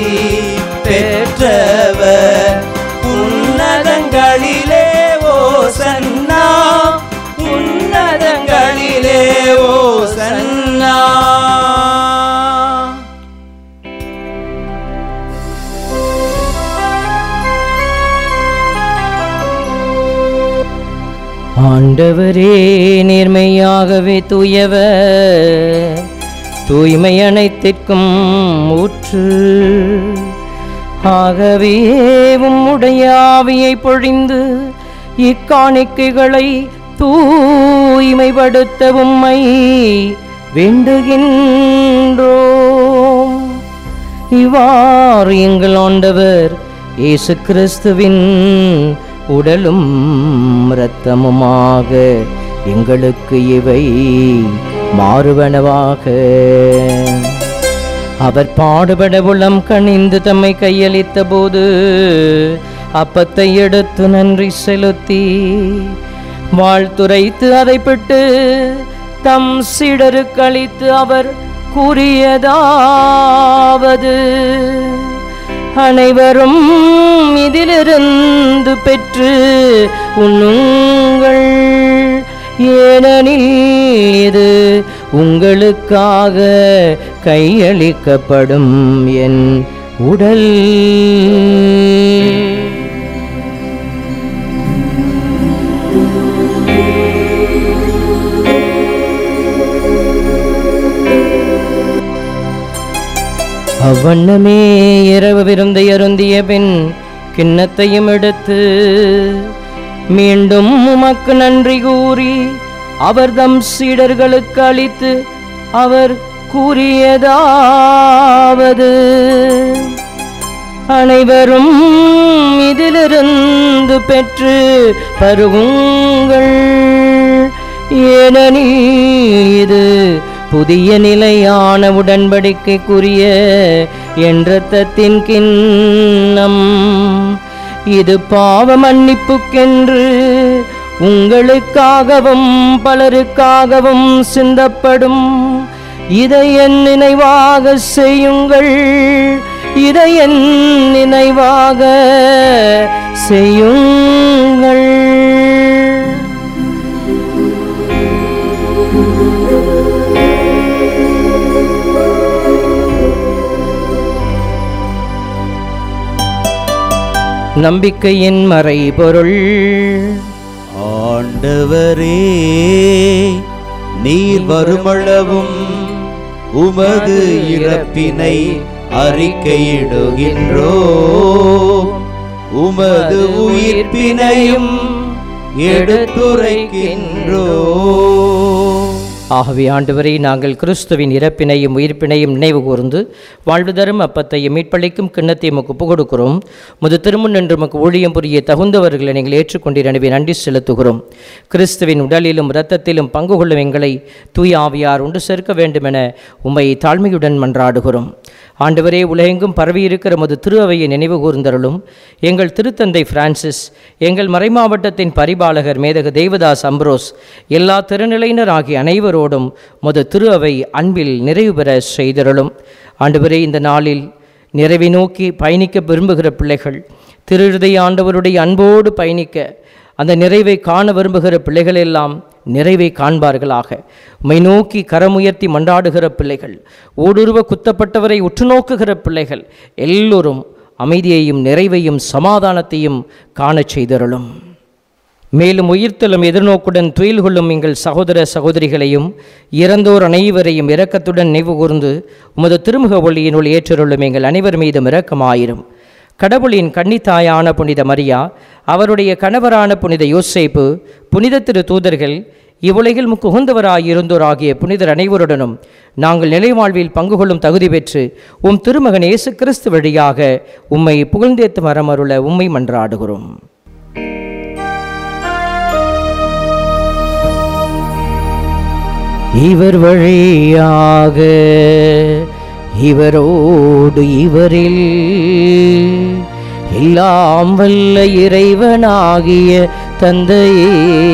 பெற்றவர் உன்னதங்களிலே ஓ சன்னா உன்னதங்களிலே ஓ சன்னா ஆண்டவரே நேர்மையாகவே தூயவர் தூய்மை அனைத்திற்கும் ஊற்று ஆகவே உம்முடைய ஆவியை பொழிந்து இக்காணிக்கைகளை தூய்மைப்படுத்த உம்மை வேண்டுகின்றோம் இவ்வாறு எங்கள் ஆண்டவர் இயேசு கிறிஸ்துவின் உடலும் இரத்தமுமாக எங்களுக்கு இவை மாறுவனவாக அவர் பாடுபட உளம் கனிந்து தம்மை கையளித்த போது அப்பத்தை எடுத்து நன்றி செலுத்தி வாழ்த்துரைத்து அதை பிட்டு தம் சீடருக்கு அளித்து அவர் கூறியதாவது அனைவரும் இதிலிருந்து பெற்று உண்ணுங்கள் ஏனெனில் இது உங்களுக்காக கையளிக்கப்படும் என் உடல் அவ்வண்ணமே இரவு விருந்தை அருந்திய பின் கிண்ணத்தையும் எடுத்து மீண்டும் உமக்கு நன்றி கூறி அவர் தம் சீடர்களுக்கு அளித்து அவர் கூறியதாவது அனைவரும் இதிலிருந்து பெற்று பருவுங்கள் ஏனெனில் இது புதிய நிலையான உடன்படிக்கைக்குரிய என்ற தத்தின் கிண்ணம் இது பாவ மன்னிப்புக்கென்று உங்களுக்காகவும் பலருக்காகவும் சிந்தப்படும் இதை என் நினைவாக செய்யுங்கள் இதை என் நினைவாக செய்யுங்கள் நம்பிக்கையின் மறைபொருள் ஆண்டவரே நீர் வருமளவும் உமது இறப்பினை அறிக்கையிடுகின்றோ உமது உயிர்ப்பினையும் எடுத்துரைக்கின்றோ ஆகவே ஆண்டவரை நாங்கள் கிறிஸ்துவின் இறப்பினையும் உயிர்ப்பினையும் நினைவு கூர்ந்து வாழ்வு தரும் அப்பத்தையும் மீட்பளிக்கும் கிண்ணத்தையும் உமக்கு ஒப்புக் கொடுக்கிறோம் முது திருமுன் என்று உமக்கு ஊழியம் புரிய தகுந்தவர்களை நீங்கள் ஏற்றுக்கொண்டீர் எனவே நன்றி செலுத்துகிறோம் கிறிஸ்துவின் உடலிலும் இரத்தத்திலும் பங்கு கொள்ளும் எங்களை தூய ஆவியார் உண்டு சேர்க்க வேண்டுமென உம்மை தாழ்மையுடன் மன்றாடுகிறோம் ஆண்டவரே உலகெங்கும் பரவியிருக்கிற முது திரு அவையை நினைவு கூர்ந்தருளும் எங்கள் திருத்தந்தை பிரான்சிஸ் எங்கள் மறைமாவட்டத்தின் பரிபாலகர் மேதகு தேவதாஸ் அம்ப்ரோஸ் எல்லா திருநிலையினர் ஆகிய அனைவரோடும் முது திரு அவை அன்பில் நிறைவு பெற செய்தருளும் ஆண்டவரே இந்த நாளில் நிறைவை நோக்கி பயணிக்க விரும்புகிற பிள்ளைகள் திருஹிருதய ஆண்டவருடைய அன்போடு பயணிக்க அந்த நிறைவை காண விரும்புகிற பிள்ளைகள் எல்லாம் நிறைவை காண்பார்களாக உம்மை நோக்கி கரமுயர்த்தி மன்றாடுகிற பிள்ளைகள் ஊடுருவ குத்தப்பட்டவரை உற்று நோக்குகிற பிள்ளைகள் எல்லோரும் அமைதியையும் நிறைவையும் சமாதானத்தையும் காணச் செய்தருளும் மேலும் உயிர்த்தலும் எதிர்நோக்குடன் துயில் கொள்ளும் எங்கள் சகோதர சகோதரிகளையும் இறந்தோர் அனைவரையும் இரக்கத்துடன் நினைவு கூர்ந்து உமது திருமுக ஒளியினுள் ஏற்றருளும் எங்கள் அனைவர் மீதும் இரக்கமாயிரும் கடவுளின் கன்னித்தாயான புனித மரியா அவருடைய கணவரான புனித யோசேப்பு புனித திரு தூதர்கள் இவ்வுலகில் முக்கு உகந்தவராய் இருந்தோராகிய புனிதர் அனைவருடனும் நாங்கள் நிலைவாழ்வில் பங்கு கொள்ளும் தகுதி பெற்று உம் திருமகன் இயேசு கிறிஸ்து வழியாக உம்மை புகழ்ந்தேத்து மரமருள உம்மை மன்றாடுகிறோம் இவர் வழியாக இவரோடு இவரில் எல்லாம் வல்ல இறைவனாகிய தந்தையே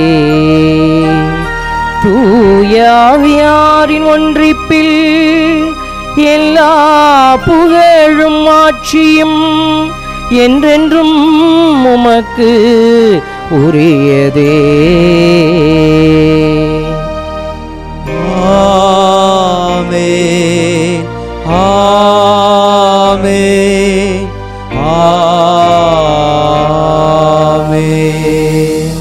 தூய ஆவியாரின் ஒன்றிப்பில் எல்லா புகழும் ஆட்சியும் என்றென்றும் உமக்கு உரியதே ஆமென் ஆமென் ஆமென்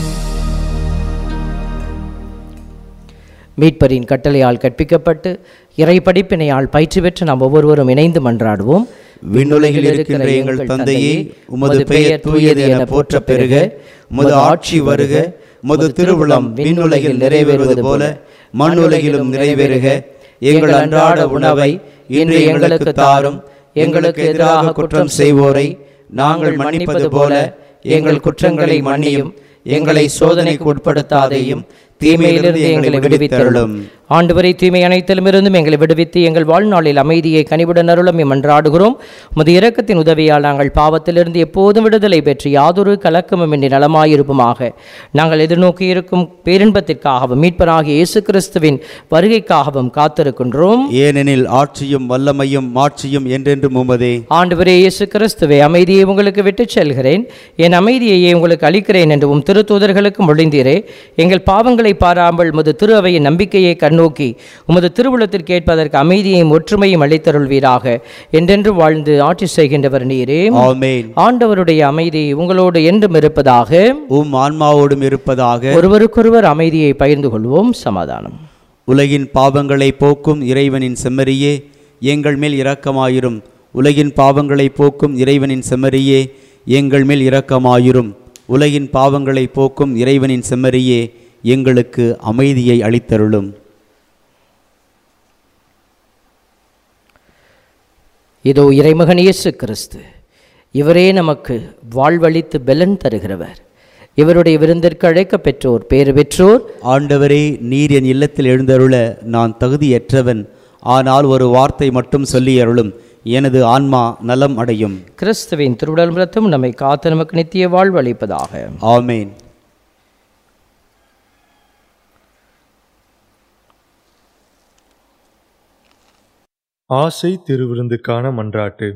மீட்பரின் கட்டளையால் கற்பிக்கப்பட்டு இறை படிப்பினையால் பயிற்சி பெற்று நாம் ஒவ்வொருவரும் இணைந்து மன்றாடுவோம் விண்ணுலகில் இருக்கின்ற எங்கள் தந்தையே உமது பெயர் தூயது என போற்ற பெருக உமது ஆட்சி வருக உமது திருவுளம் விண்ணுலகில் நிறைவேறுவது போல மண்ணுலகிலும் நிறைவேறுக எங்கள் அன்றாட உணவை இன்று எங்களுக்கு தாரும் எங்களுக்கு எதிராக குற்றம் செய்வோரை நாங்கள் மன்னிப்பது போல எங்கள் குற்றங்களை மன்னியும் எங்களை சோதனைக்கு உட்படுத்தாதையும் தீமையிலிருந்து எங்களை விடுவித்தருளும் ஆண்டவரை தீமை அனைத்திலும் இருந்தும் எங்களை விடுவித்து எங்கள் வாழ்நாளில் அமைதியை கனிவுடன் அருளும் மன்றாடுகிறோம் உமது இரக்கத்தின் உதவியால் நாங்கள் பாவத்திலிருந்து எப்போதும் விடுதலை பெற்று யாதொரு கலக்கமுமின்றி நலமாயிருப்புமாக நாங்கள் எதிர்நோக்கி இருக்கும் பேரின்பத்திற்காகவும் மீட்பராகிய இயேசு கிறிஸ்துவின் வருகைக்காகவும் காத்திருக்கின்றோம் ஏனெனில் ஆட்சியும் வல்லமையும் மாட்சியும் என்றென்றும் உமதே ஆண்டவரே இயேசு கிறிஸ்துவே அமைதியை உங்களுக்கு விட்டுச் செல்கிறேன் என் அமைதியையே உங்களுக்கு அளிக்கிறேன் என்று உம் திருத்தூதர்களுக்கு மொழிந்தீரே எங்கள் பாவங்களை பாராமல் உமது திரு அவையின் நம்பிக்கையை கண்ணோக்கி உமது திருவுளத்திற்கு ஏற்பதற்கு அமைதியையும் ஒற்றுமையும் அளித்தருள்வீராக என்றென்று வாழ்ந்து ஆட்சி செய்கின்றவர் நீரே ஆமென் ஆண்டவருடைய அமைதி உங்களோடு என்றும் இருப்பதாக உம் ஆன்மாவோடும் இருப்பதாக ஒருவருக்கொருவர் அமைதியை பகிர்ந்து கொள்வோம் சமாதானம் உலகின் பாவங்களை போக்கும் இறைவனின் செம்மறியே எங்கள் மேல் இரக்கமாயிரும் உலகின் பாவங்களை போக்கும் இறைவனின் செம்மறியே எங்கள் மேல் இரக்கமாயிரும் உலகின் பாவங்களை போக்கும் இறைவனின் செம்மறியே எங்களுக்கு அமைதியை அளித்தருளும் இதோ இறைமகன் இயேசு கிறிஸ்து இவரே நமக்கு வாழ்வளித்து பெலன் தருகிறவர் இவருடைய விருந்திற்கு அழைக்க பெற்றோர் பேறு பெற்றோர் ஆண்டவரே நீர் என் இல்லத்தில் எழுந்தருள நான் தகுதியற்றவன் ஆனால் ஒரு வார்த்தை மட்டும் சொல்லி அருளும் எனது ஆன்மா நலம் அடையும் கிறிஸ்துவின் திருவுடல் ரத்தம் நம்மை காத்து நமக்கு நித்திய வாழ்வு அளிப்பதாக ஆமேன் ஆசை திருவிருந்துக்கான மன்றாட்டு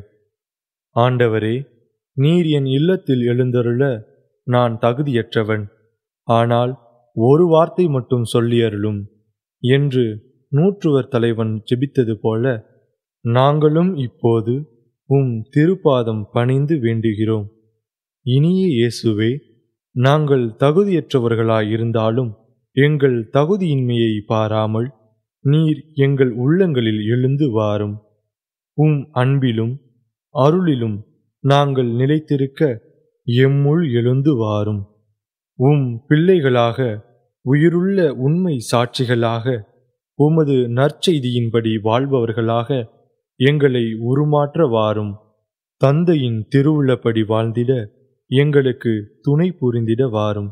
ஆண்டவரே நீர் என் இல்லத்தில் எழுந்தருள நான் தகுதியற்றவன் ஆனால் ஒரு வார்த்தை மட்டும் சொல்லி அருளும் என்று நூற்றுவர் தலைவன் ஜெபித்தது போல நாங்களும் இப்போது உம் திருப்பாதம் பணிந்து வேண்டுகிறோம் இனிய இயேசுவே நாங்கள் தகுதியற்றவர்களாயிருந்தாலும் எங்கள் தகுதியின்மையை பாராமல் நீர் எங்கள் உள்ளங்களில் எழுந்து வாரும் உம் அன்பிலும் அருளிலும் நாங்கள் நிலைத்திருக்க எம்முள் எழுந்து வாரும் உம் பிள்ளைகளாக உயிருள்ள உண்மை சாட்சிகளாக உமது நற்செய்தியின்படி வாழ்பவர்களாக எங்களை உருமாற்ற வாரும் தந்தையின் திருவுள்ளப்படி வாழ்ந்திட எங்களுக்கு துணை புரிந்திட வாரும்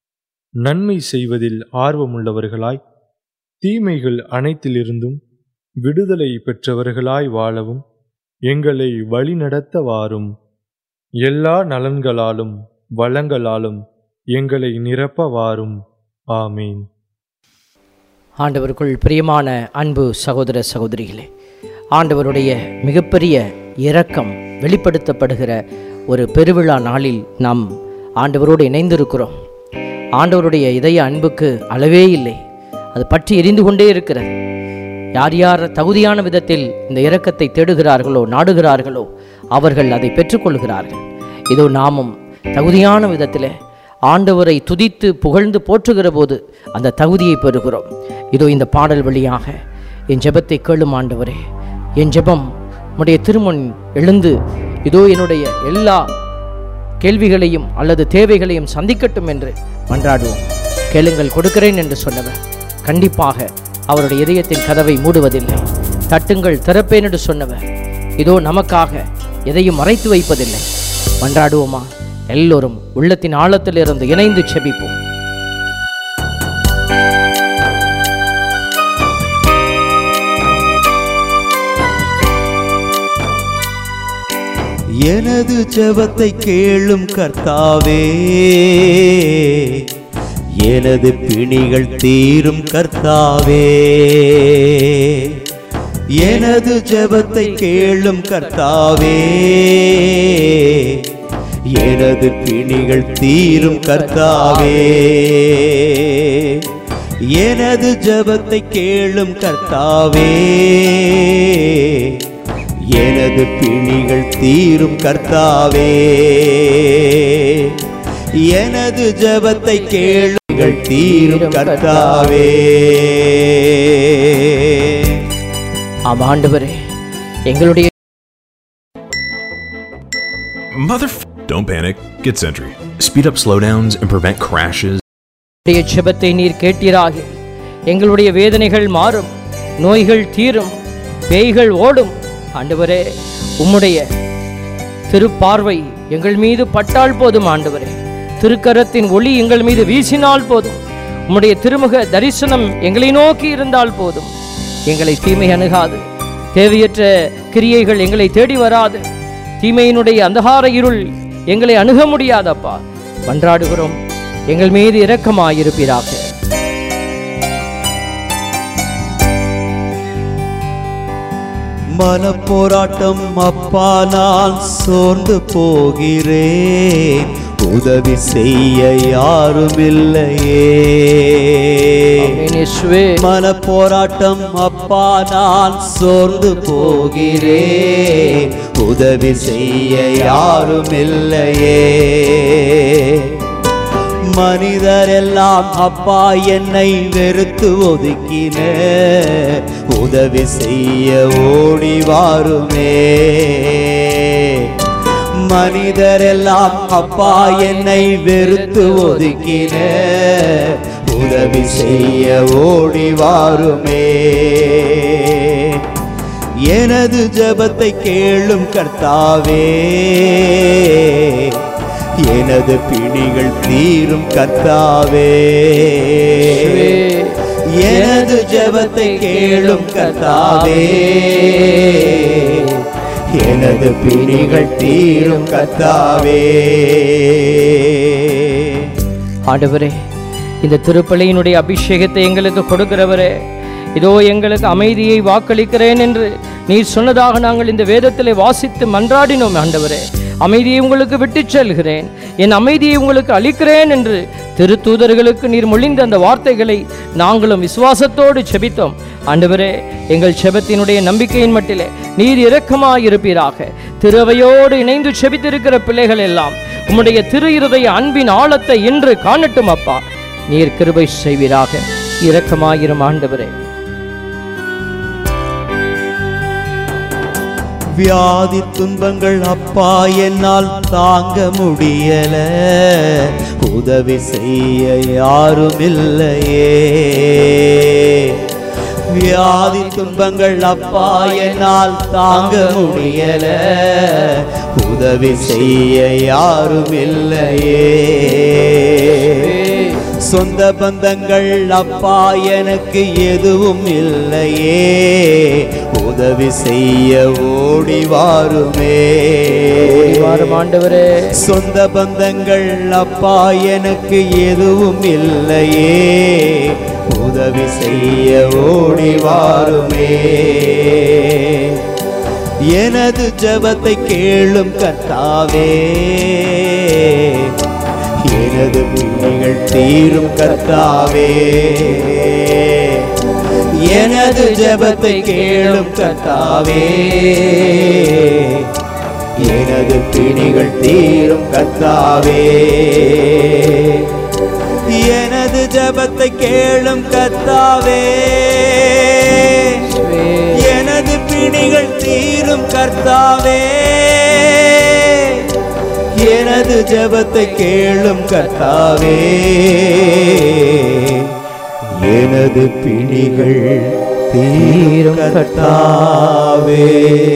நன்மை செய்வதில் ஆர்வமுள்ளவர்களாய் தீமைகள் அனைத்திலிருந்தும் விடுதலை பெற்றவர்களாய் வாழவும் எங்களை வழிநடத்த வாரும் எல்லா நலன்களாலும் வளங்களாலும் எங்களை நிரப்ப வாரும் ஆமீன் ஆண்டவருக்குள் பிரியமான அன்பு சகோதர சகோதரிகளே ஆண்டவருடைய மிகப்பெரிய இரக்கம் வெளிப்படுத்தப்படுகிற ஒரு பெருவிழா நாளில் நாம் ஆண்டவரோடு இணைந்திருக்கிறோம் ஆண்டவருடைய இதய அன்புக்கு அளவே இல்லை அது பற்றி எரிந்து கொண்டே இருக்கிறது யார் யார் தகுதியான விதத்தில் இந்த இரக்கத்தை தேடுகிறார்களோ நாடுகிறார்களோ அவர்கள் அதை பெற்றுக்கொள்கிறார்கள் இதோ நாமும் தகுதியான விதத்தில் ஆண்டவரை துதித்து புகழ்ந்து போற்றுகிற போது அந்த தகுதியை பெறுகிறோம் இதோ இந்த பாடல் வழியாக என் ஜெபத்தை கேளும் ஆண்டவரே என் ஜெபம் உம்முடைய திருமண் எழுந்து இதோ என்னுடைய எல்லா கேள்விகளையும் அல்லது தேவைகளையும் சந்திக்கட்டும் என்று மன்றாடுவோம் கேளுங்கள் கொடுக்கிறேன் என்று சொன்னவர் கண்டிப்பாக அவருடைய இதயத்தின் கதவை மூடுவதில்லை தட்டுங்கள் திறப்பேன் என்று சொன்னவர் இதோ நமக்காக எதையும் மறைத்து வைப்பதில்லை மன்றாடுவோமா எல்லோரும் உள்ளத்தின் ஆழத்திலிருந்து இணைந்து செபிப்போம் எனது ஜெபத்தை கேளும் கர்த்தாவே எனது பிணிகள் தீரும் கர்த்தாவே எனது ஜெபத்தை கேளும் கர்த்தாவே எனது பிணிகள் தீரும் கர்த்தாவே எனது ஜெபத்தை கேளும் கர்த்தாவே எனது பிணிகள் தீரும் கர்த்தாவே எனது ஜெபத்தை கேளுங்கள் தீரும் கர்த்தாவே ஆம் ஆண்டவரே எங்களுடைய Mother. F- Don't panic. Get Sentry. Speed up slowdowns and prevent crashes. உடைய ஜெபத்தை நீர் கேட்டீராக எங்களுடைய வேதனைகள் மாறும் நோய்கள் தீரும் பேய்கள் ஓடும் ஆண்டவரே உம்முடைய திருப்பார்வை எங்கள் மீது பட்டால் போதும் ஆண்டவரே திருக்கரத்தின் ஒளி எங்கள் மீது வீசினால் போதும் உம்முடைய திருமுக தரிசனம் எங்களை நோக்கி இருந்தால் போதும் எங்களை தீமை அணுகாது தேவையற்ற கிரியைகள் எங்களை தேடி வராது தீமையினுடைய அந்தகார இருள் எங்களை அணுக முடியாதப்பா மன்றாடுகிறோம் எங்கள் மீது இரக்கமாயிருப்பீராக மனப்போராட்டம் அப்பா நான் சோர்ந்து போகிறேன் உதவி செய்ய யாரும் இல்லையே ஆமென் இயேசுவே மனப்போராட்டம் அப்பா நான் சோர்ந்து போகிறேன் உதவி செய்ய யாரும் இல்லையே மனிதரெல்லாம் அப்பா என்னை வெறுத்து ஒதுக்கின உதவி செய்ய ஓடி வாருமே மனிதரெல்லாம் அப்பா என்னை வெறுத்து ஒதுக்கின உதவி செய்ய ஓடி வாருமே எனது ஜெபத்தை கேளும் கர்த்தாவே எனது பிணிகள் தீரும் கர்த்தாவே எனது ஜெபத்தை கேளும் கர்த்தாவே எனது பிணிகள் தீரும் கர்த்தாவே ஆண்டவரே இந்த திருப்பலியினுடைய அபிஷேகத்தை எங்களுக்கு கொடுக்கிறவரே இதோ எங்களுக்கு அமைதியை வாக்களிக்கிறேன் என்று நீர் சொன்னதாக நாங்கள் இந்த வேதத்திலே வாசித்து மன்றாடினோம் ஆண்டவரே அமைதியை உங்களுக்கு விட்டுச் செல்கிறேன் என் அமைதியை உங்களுக்கு அளிக்கிறேன் என்று திருத்தூதர்களுக்கு நீர் மொழிந்த அந்த வார்த்தைகளை நாங்களும் விசுவாசத்தோடு செபித்தோம் ஆண்டவரே எங்கள் செபத்தினுடைய நம்பிக்கையின் மட்டிலே நீர் இரக்கமாயிருப்பீராக திருவையோடு இணைந்து செபித்திருக்கிற பிள்ளைகள் எல்லாம் உம்முடைய திரு இருதய அன்பின் ஆழத்தை இன்று காணட்டும் அப்பா நீர் கிருபை செய்வீராக இரக்கமாயிரும் ஆண்டவரே வியாதி துன்பங்கள் அப்பா என்னால் தாங்க முடியல உதவி செய்ய யாரும் இல்லையே வியாதி துன்பங்கள் அப்பா என்னால் தாங்க முடியல உதவி செய்ய யாரும் இல்லையே சொந்த பந்தங்கள் அப்பா எனக்கு எதுவும் இல்லையே உதவி செய்ய ஓடி வாருமே வாரும் ஆண்டவரே சொந்த பந்தங்கள் அப்பா எனக்கு எதுவும் இல்லையே உதவி செய்ய ஓடி வாருமே எனது ஜெபத்தை கேளும் கர்த்தாவே எனது பிள்ளைகள் தீரும் கர்த்தாவே எனது ஜெபத்தை கேளும் கர்த்தாவே எனது பிணிகள் தீரும் கர்த்தாவே எனது ஜெபத்தை கேளும் கர்த்தாவே எனது பிணிகள் தீரும் கர்த்தாவே எனது ஜெபத்தை கேளும் கர்த்தாவே எனது பிணிகள் தீரும் கர்த்தாவே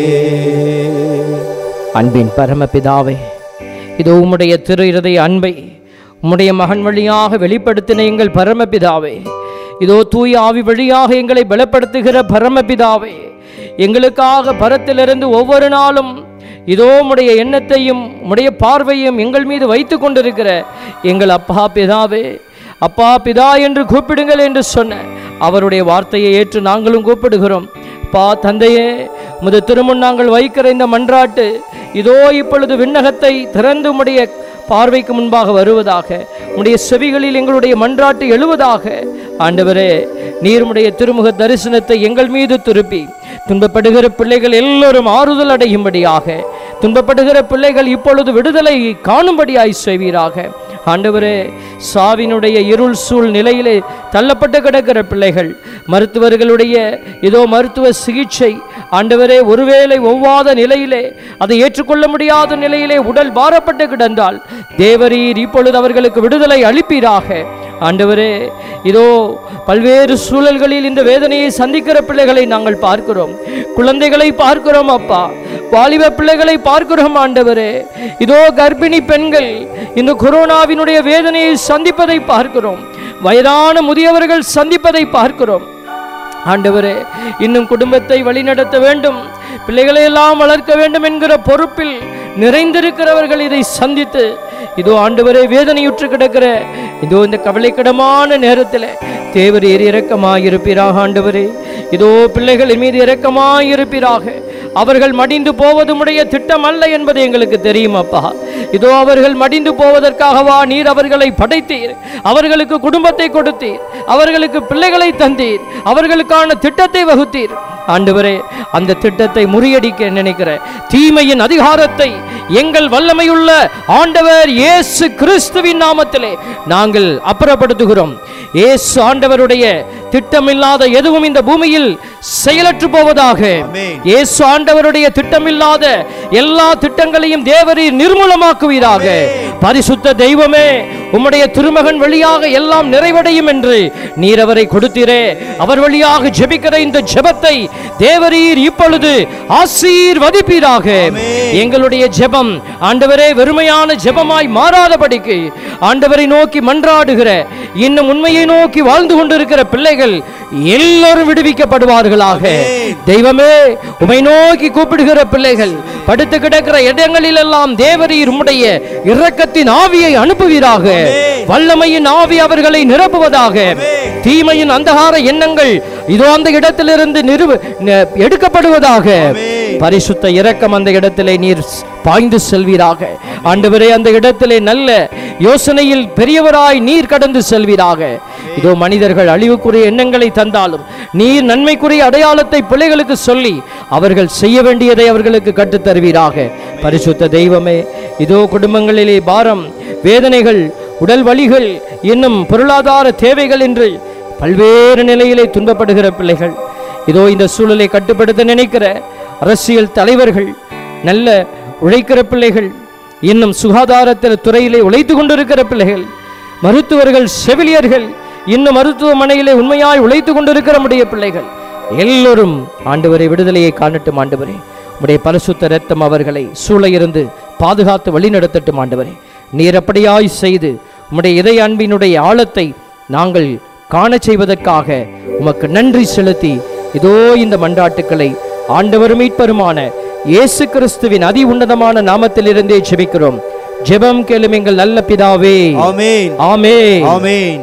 அன்பின் பரமபிதாவே இதோ உம்முடைய திரு இருதய அன்பை உம்முடைய மகன் வழியாக வெளிப்படுத்தின எங்கள் பரமபிதாவே இதோ தூய ஆவி வழியாக எங்களை பலப்படுத்துகிற பரமபிதாவே எங்களுக்காக பரத்திலிருந்து ஒவ்வொரு நாளும் இதோ உம்முடைய எண்ணத்தையும் உம்முடைய பார்வையும் எங்கள் மீது வைத்து கொண்டிருக்கிற எங்கள் அப்பா பிதாவே அப்பா பிதா என்று கூப்பிடுங்கள் என்று சொன்ன அவருடைய வார்த்தையை ஏற்று நாங்களும் கூப்பிடுகிறோம் பா தந்தையே முது திருமுன் நாங்கள் வைக்கிற இந்த மன்றாட்டு இதோ இப்பொழுது விண்ணகத்தை திறந்து உம்முடைய பார்வைக்கு முன்பாக வருவதாக உம்முடைய செவிகளில் எங்களுடைய மன்றாட்டு எழுவதாக ஆண்டவரே நீருமுடைய திருமுக தரிசனத்தை எங்கள் மீது திருப்பி துன்பப்படுகிற பிள்ளைகள் எல்லோரும் ஆறுதல் அடையும்படியாக துன்பப்படுகிற பிள்ளைகள் இப்பொழுது விடுதலை காணும்படியாய் செய்வீராக ஆண்டவரே சாவினுடைய இருள் சூழ் நிலையிலே தள்ளப்பட்டு கிடக்கிற பிள்ளைகள் மருத்துவர்களுடைய இதோ மருத்துவ சிகிச்சை ஆண்டவரே ஒருவேளை ஒவ்வாத நிலையிலே அதை ஏற்றுக்கொள்ள முடியாத நிலையிலே உடல் பாரப்பட்டு கிடந்தால் தேவரீர் இப்பொழுது அவர்களுக்கு விடுதலை அளிப்பீராக ஆண்டவரே இதோ பல்வேறு சூழல்களில் இந்த வேதனையை சந்திக்கிற பிள்ளைகளை நாங்கள் பார்க்கிறோம் குழந்தைகளை பார்க்கிறோம் அப்பா வாலிப பிள்ளைகளை பார்க்கிறோம் ஆண்டவரே இதோ கர்ப்பிணி பெண்கள் இந்த கொரோனாவினுடைய வேதனையை சந்திப்பதை பார்க்கிறோம் வயதான முதியவர்கள் சந்திப்பதை பார்க்கிறோம் ஆண்டவரே இன்னும் குடும்பத்தை வழிநடத்த வேண்டும் பிள்ளைகளை எல்லாம் வளர்க்க வேண்டும் என்கிற பொறுப்பில் நிறைந்திருக்கிறவர்கள் இதை சந்தித்து இதோ ஆண்டவரே வேதனையுற்று கிடக்கிற இதோ இந்த கவலைக்கிடமான நேரத்தில் தேவரீர் இரக்கமாயிருப்பீராக ஆண்டவரே இதோ பிள்ளைகளின் மீது இரக்கமாயிருப்பீராக அவர்கள் மடிந்து போவது உடைய திட்டம் அல்ல என்பது எங்களுக்கு தெரியும் அப்பா இதோ அவர்கள் மடிந்து போவதற்காகவா நீர் அவர்களை படைத்தீர் அவர்களுக்கு குடும்பத்தை கொடுத்தீர் அவர்களுக்கு பிள்ளைகளை தந்தீர் அவர்களுக்கான திட்டத்தை வகுத்தீர் ஆண்டவரே அந்த திட்டத்தை முறியடிக்க நினைக்கிற தீமையின் அதிகாரத்தை எங்கள் வல்லமையுள்ள ஆண்டவர் இயேசு கிறிஸ்துவின் நாமத்திலே நாங்கள் அப்புறப்படுத்துகிறோம் இயேசு ஆண்டவருடைய திட்டமில்லாத எதுவும் இந்த பூமியில் செயலற்று போவதாக இயேசு ஆண்டவருடைய திட்டமில்லாத எல்லா திட்டங்களையும் தேவரீர் நிர்மூலமாக்குவீராக பரிசுத்த தெய்வமே உம்முடைய திருமகன் வழியாக எல்லாம் நிறைவடையும் என்று நீர் அவரை கொடுத்தீரே அவர் வழியாக ஜெபிக்கிற இந்த ஜெபத்தை தேவரீர் இப்பொழுது ஆசீர்வதிப்பீராக எங்களுடைய ஜெபம் ஆண்டவரே வெறுமையான ஜெபமாய் மாறாதபடிக்கு ஆண்டவரை நோக்கி மன்றாடுகிற இன்னும் உண்மையை நோக்கி வாழ்ந்து கொண்டிருக்கிற பிள்ளைகள் எல்லோரும் விடுவிக்கப்படுவார்களாக தெய்வமே உமை நோக்கி கூப்பிடுகிற பிள்ளைகள் படுத்து கிடக்கிற இடங்களில் எல்லாம் தேவரீர் உம்முடைய இரக்கத்தின் ஆவியை அனுப்புவீராக வல்லமையின் ஆவி அவர்களை நிரப்புவதாக தீமையின் அந்தகார எண்ணங்கள் இதோ அந்த இடத்திலிருந்து நிறுவ ந- எடுக்கப்படுவதாக பரிசுத்த இரக்கம் அந்த இடத்திலே நீர் ஸ்- பாய்ந்து செல்வீராக ஆண்டவரே அந்த இடத்திலே நல்ல யோசனையில் பெரியவராய் நீர் கடந்து செல்வீராக இதோ மனிதர்கள் அழிவுக்குரிய எண்ணங்களை தந்தாலும் நீர் நன்மைக்குரிய அடையாளத்தை பிள்ளைகளுக்கு சொல்லி அவர்கள் செய்ய வேண்டியதை அவர்களுக்கு கற்றுத் தருவீராக பரிசுத்த தெய்வமே இதோ குடும்பங்களிலே பாரம் வேதனைகள் உடல் வலிகள் இன்னும் பொருளாதார தேவைகள் என்று பல்வேறு நிலையிலே துன்பப்படுகிற பிள்ளைகள் இதோ இந்த சூழலை கட்டுப்படுத்த நினைக்கிற அரசியல் தலைவர்கள் நல்ல உழைக்கிற பிள்ளைகள் இன்னும் சுகாதாரத்தில் துறையிலே உழைத்து கொண்டிருக்கிற பிள்ளைகள் மருத்துவர்கள் செவிலியர்கள் இன்னும் மருத்துவமனையிலே உண்மையாய் உழைத்து கொண்டிருக்கிற நம்முடைய பிள்ளைகள் எல்லோரும் ஆண்டவரை விடுதலையை காணட்டும் ஆண்டவரே உடைய பரிசுத்த ரத்தம் அவர்களை சூழ இருந்து பாதுகாத்து வழிநடத்தட்டும் ஆண்டவரே நீர் அப்படியாய் செய்து உம்முடைய இதய அன்பினுடைய ஆழத்தை நாங்கள் காணச் செய்வதற்காக உமக்கு நன்றி செலுத்தி இதோ இந்த மன்றாட்டுக்களை ஆண்டவர் மீட்பருமான இயேசு கிறிஸ்துவின் அதி உன்னதமான நாமத்திலிருந்தே ஜெபிக்கிறோம் ஜெபம் கேளும் எங்கள் நல்ல பிதாவே ஆமென் ஆமே ஆமென்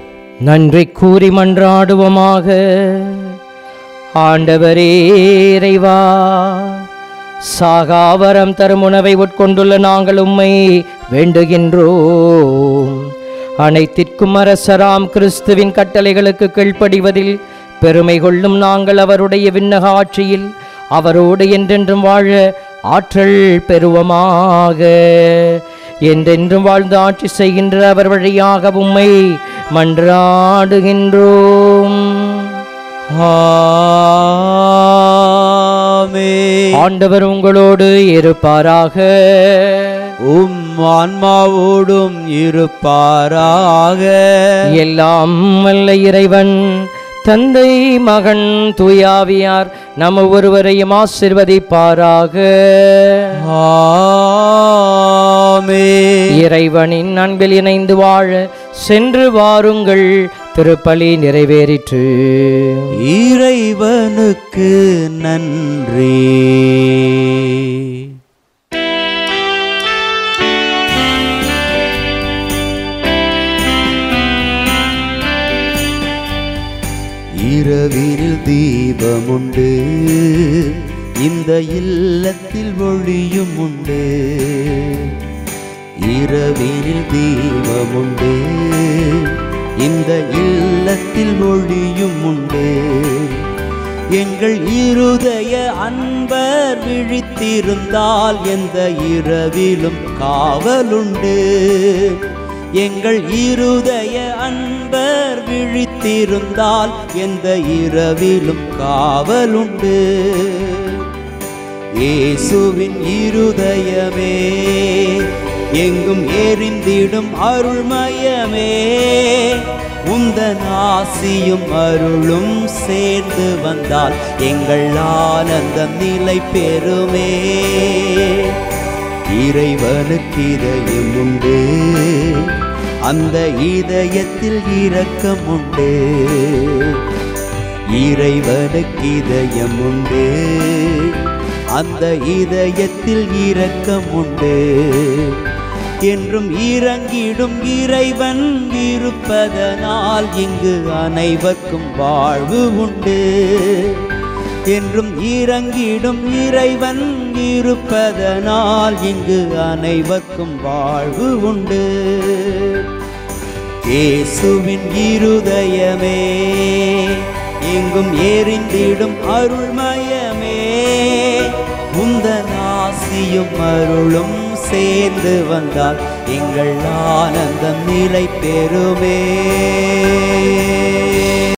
நன்றி கூறி மன்றாடுவோமாக ஆண்டவரே இறைவா சாகாவரம் தரும் உணவை உட்கொண்டுள்ள நாங்கள் உம்மை வேண்டுகின்றோம் அனைத்திற்கும் அரசராம் கிறிஸ்துவின் கட்டளைகளுக்கு கீழ்ப்படிவதில் பெருமை கொள்ளும் நாங்கள் அவருடைய விண்ணக ஆட்சியில் அவரோடு என்றென்றும் வாழ ஆற்றல் பெறுவோமாக என்றென்றும் வாழ்ந்து ஆட்சி செய்கின்ற அவர் வழியாக உம்மை மன்றாடுகின்றோம் ஆமென். ஆமே ஆண்டவர் உங்களோடு இருப்பாராக உம் ஆன்மாவோடும் இருப்பாராக எல்லாம் வல்ல இறைவன் தந்தை மகன் தூயாவியார் நம்ம ஒருவரையும் ஆசிர்வதிப்பாராக ஆமே இறைவனின் அன்பில் இணைந்து வாழ சென்று வாருங்கள் திருப்பலி நிறைவேறிற்று இறைவனுக்கு நன்றி இரவினில் தீபமுண்டு இந்த இல்லத்தில் ஒளியும் உண்டு இரவினில் தீபமுண்டு இந்த இல்லத்தில் ஒளியும் உண்டு எங்கள் இருதய அன்பர் விழித்திருந்தால் எந்த இரவிலும் காவலுண்டு எங்கள் இருதய அன்பர் விழித்திருந்தால் எந்த இரவிலும் காவலுண்டு இயேசுவின் இருதயமே எங்கும் எரிந்திடும் அருள்மயமே உந்தன் ஆசியும் அருளும் சேர்ந்து வந்தால் எங்கள் ஆனந்தம் நிலை பெறுமே இறைவனுக்கு இதயம் உண்டு அந்த இதயத்தில் இரக்கம் உண்டு இறைவனுக்கு இதயம் உண்டு அந்த இதயத்தில் இரக்கம் உண்டு என்றும் இறங்கிடும் இறைவன் இருப்பதனால் இங்கு அனைவர்க்கும் வாழ்வு உண்டு என்றும் இறங்கிடும் இறைவன் இருப்பதனால் இங்கு அனைவர்க்கும் வாழ்வு உண்டு இயேசுவின் இருதயமே எங்கும் எரிந்திடும் அருள்மயமே உந்தன் ஆசியும் அருளும் சேர்ந்து வந்தால் எங்கள் ஆனந்தம் நிலை பெறுமே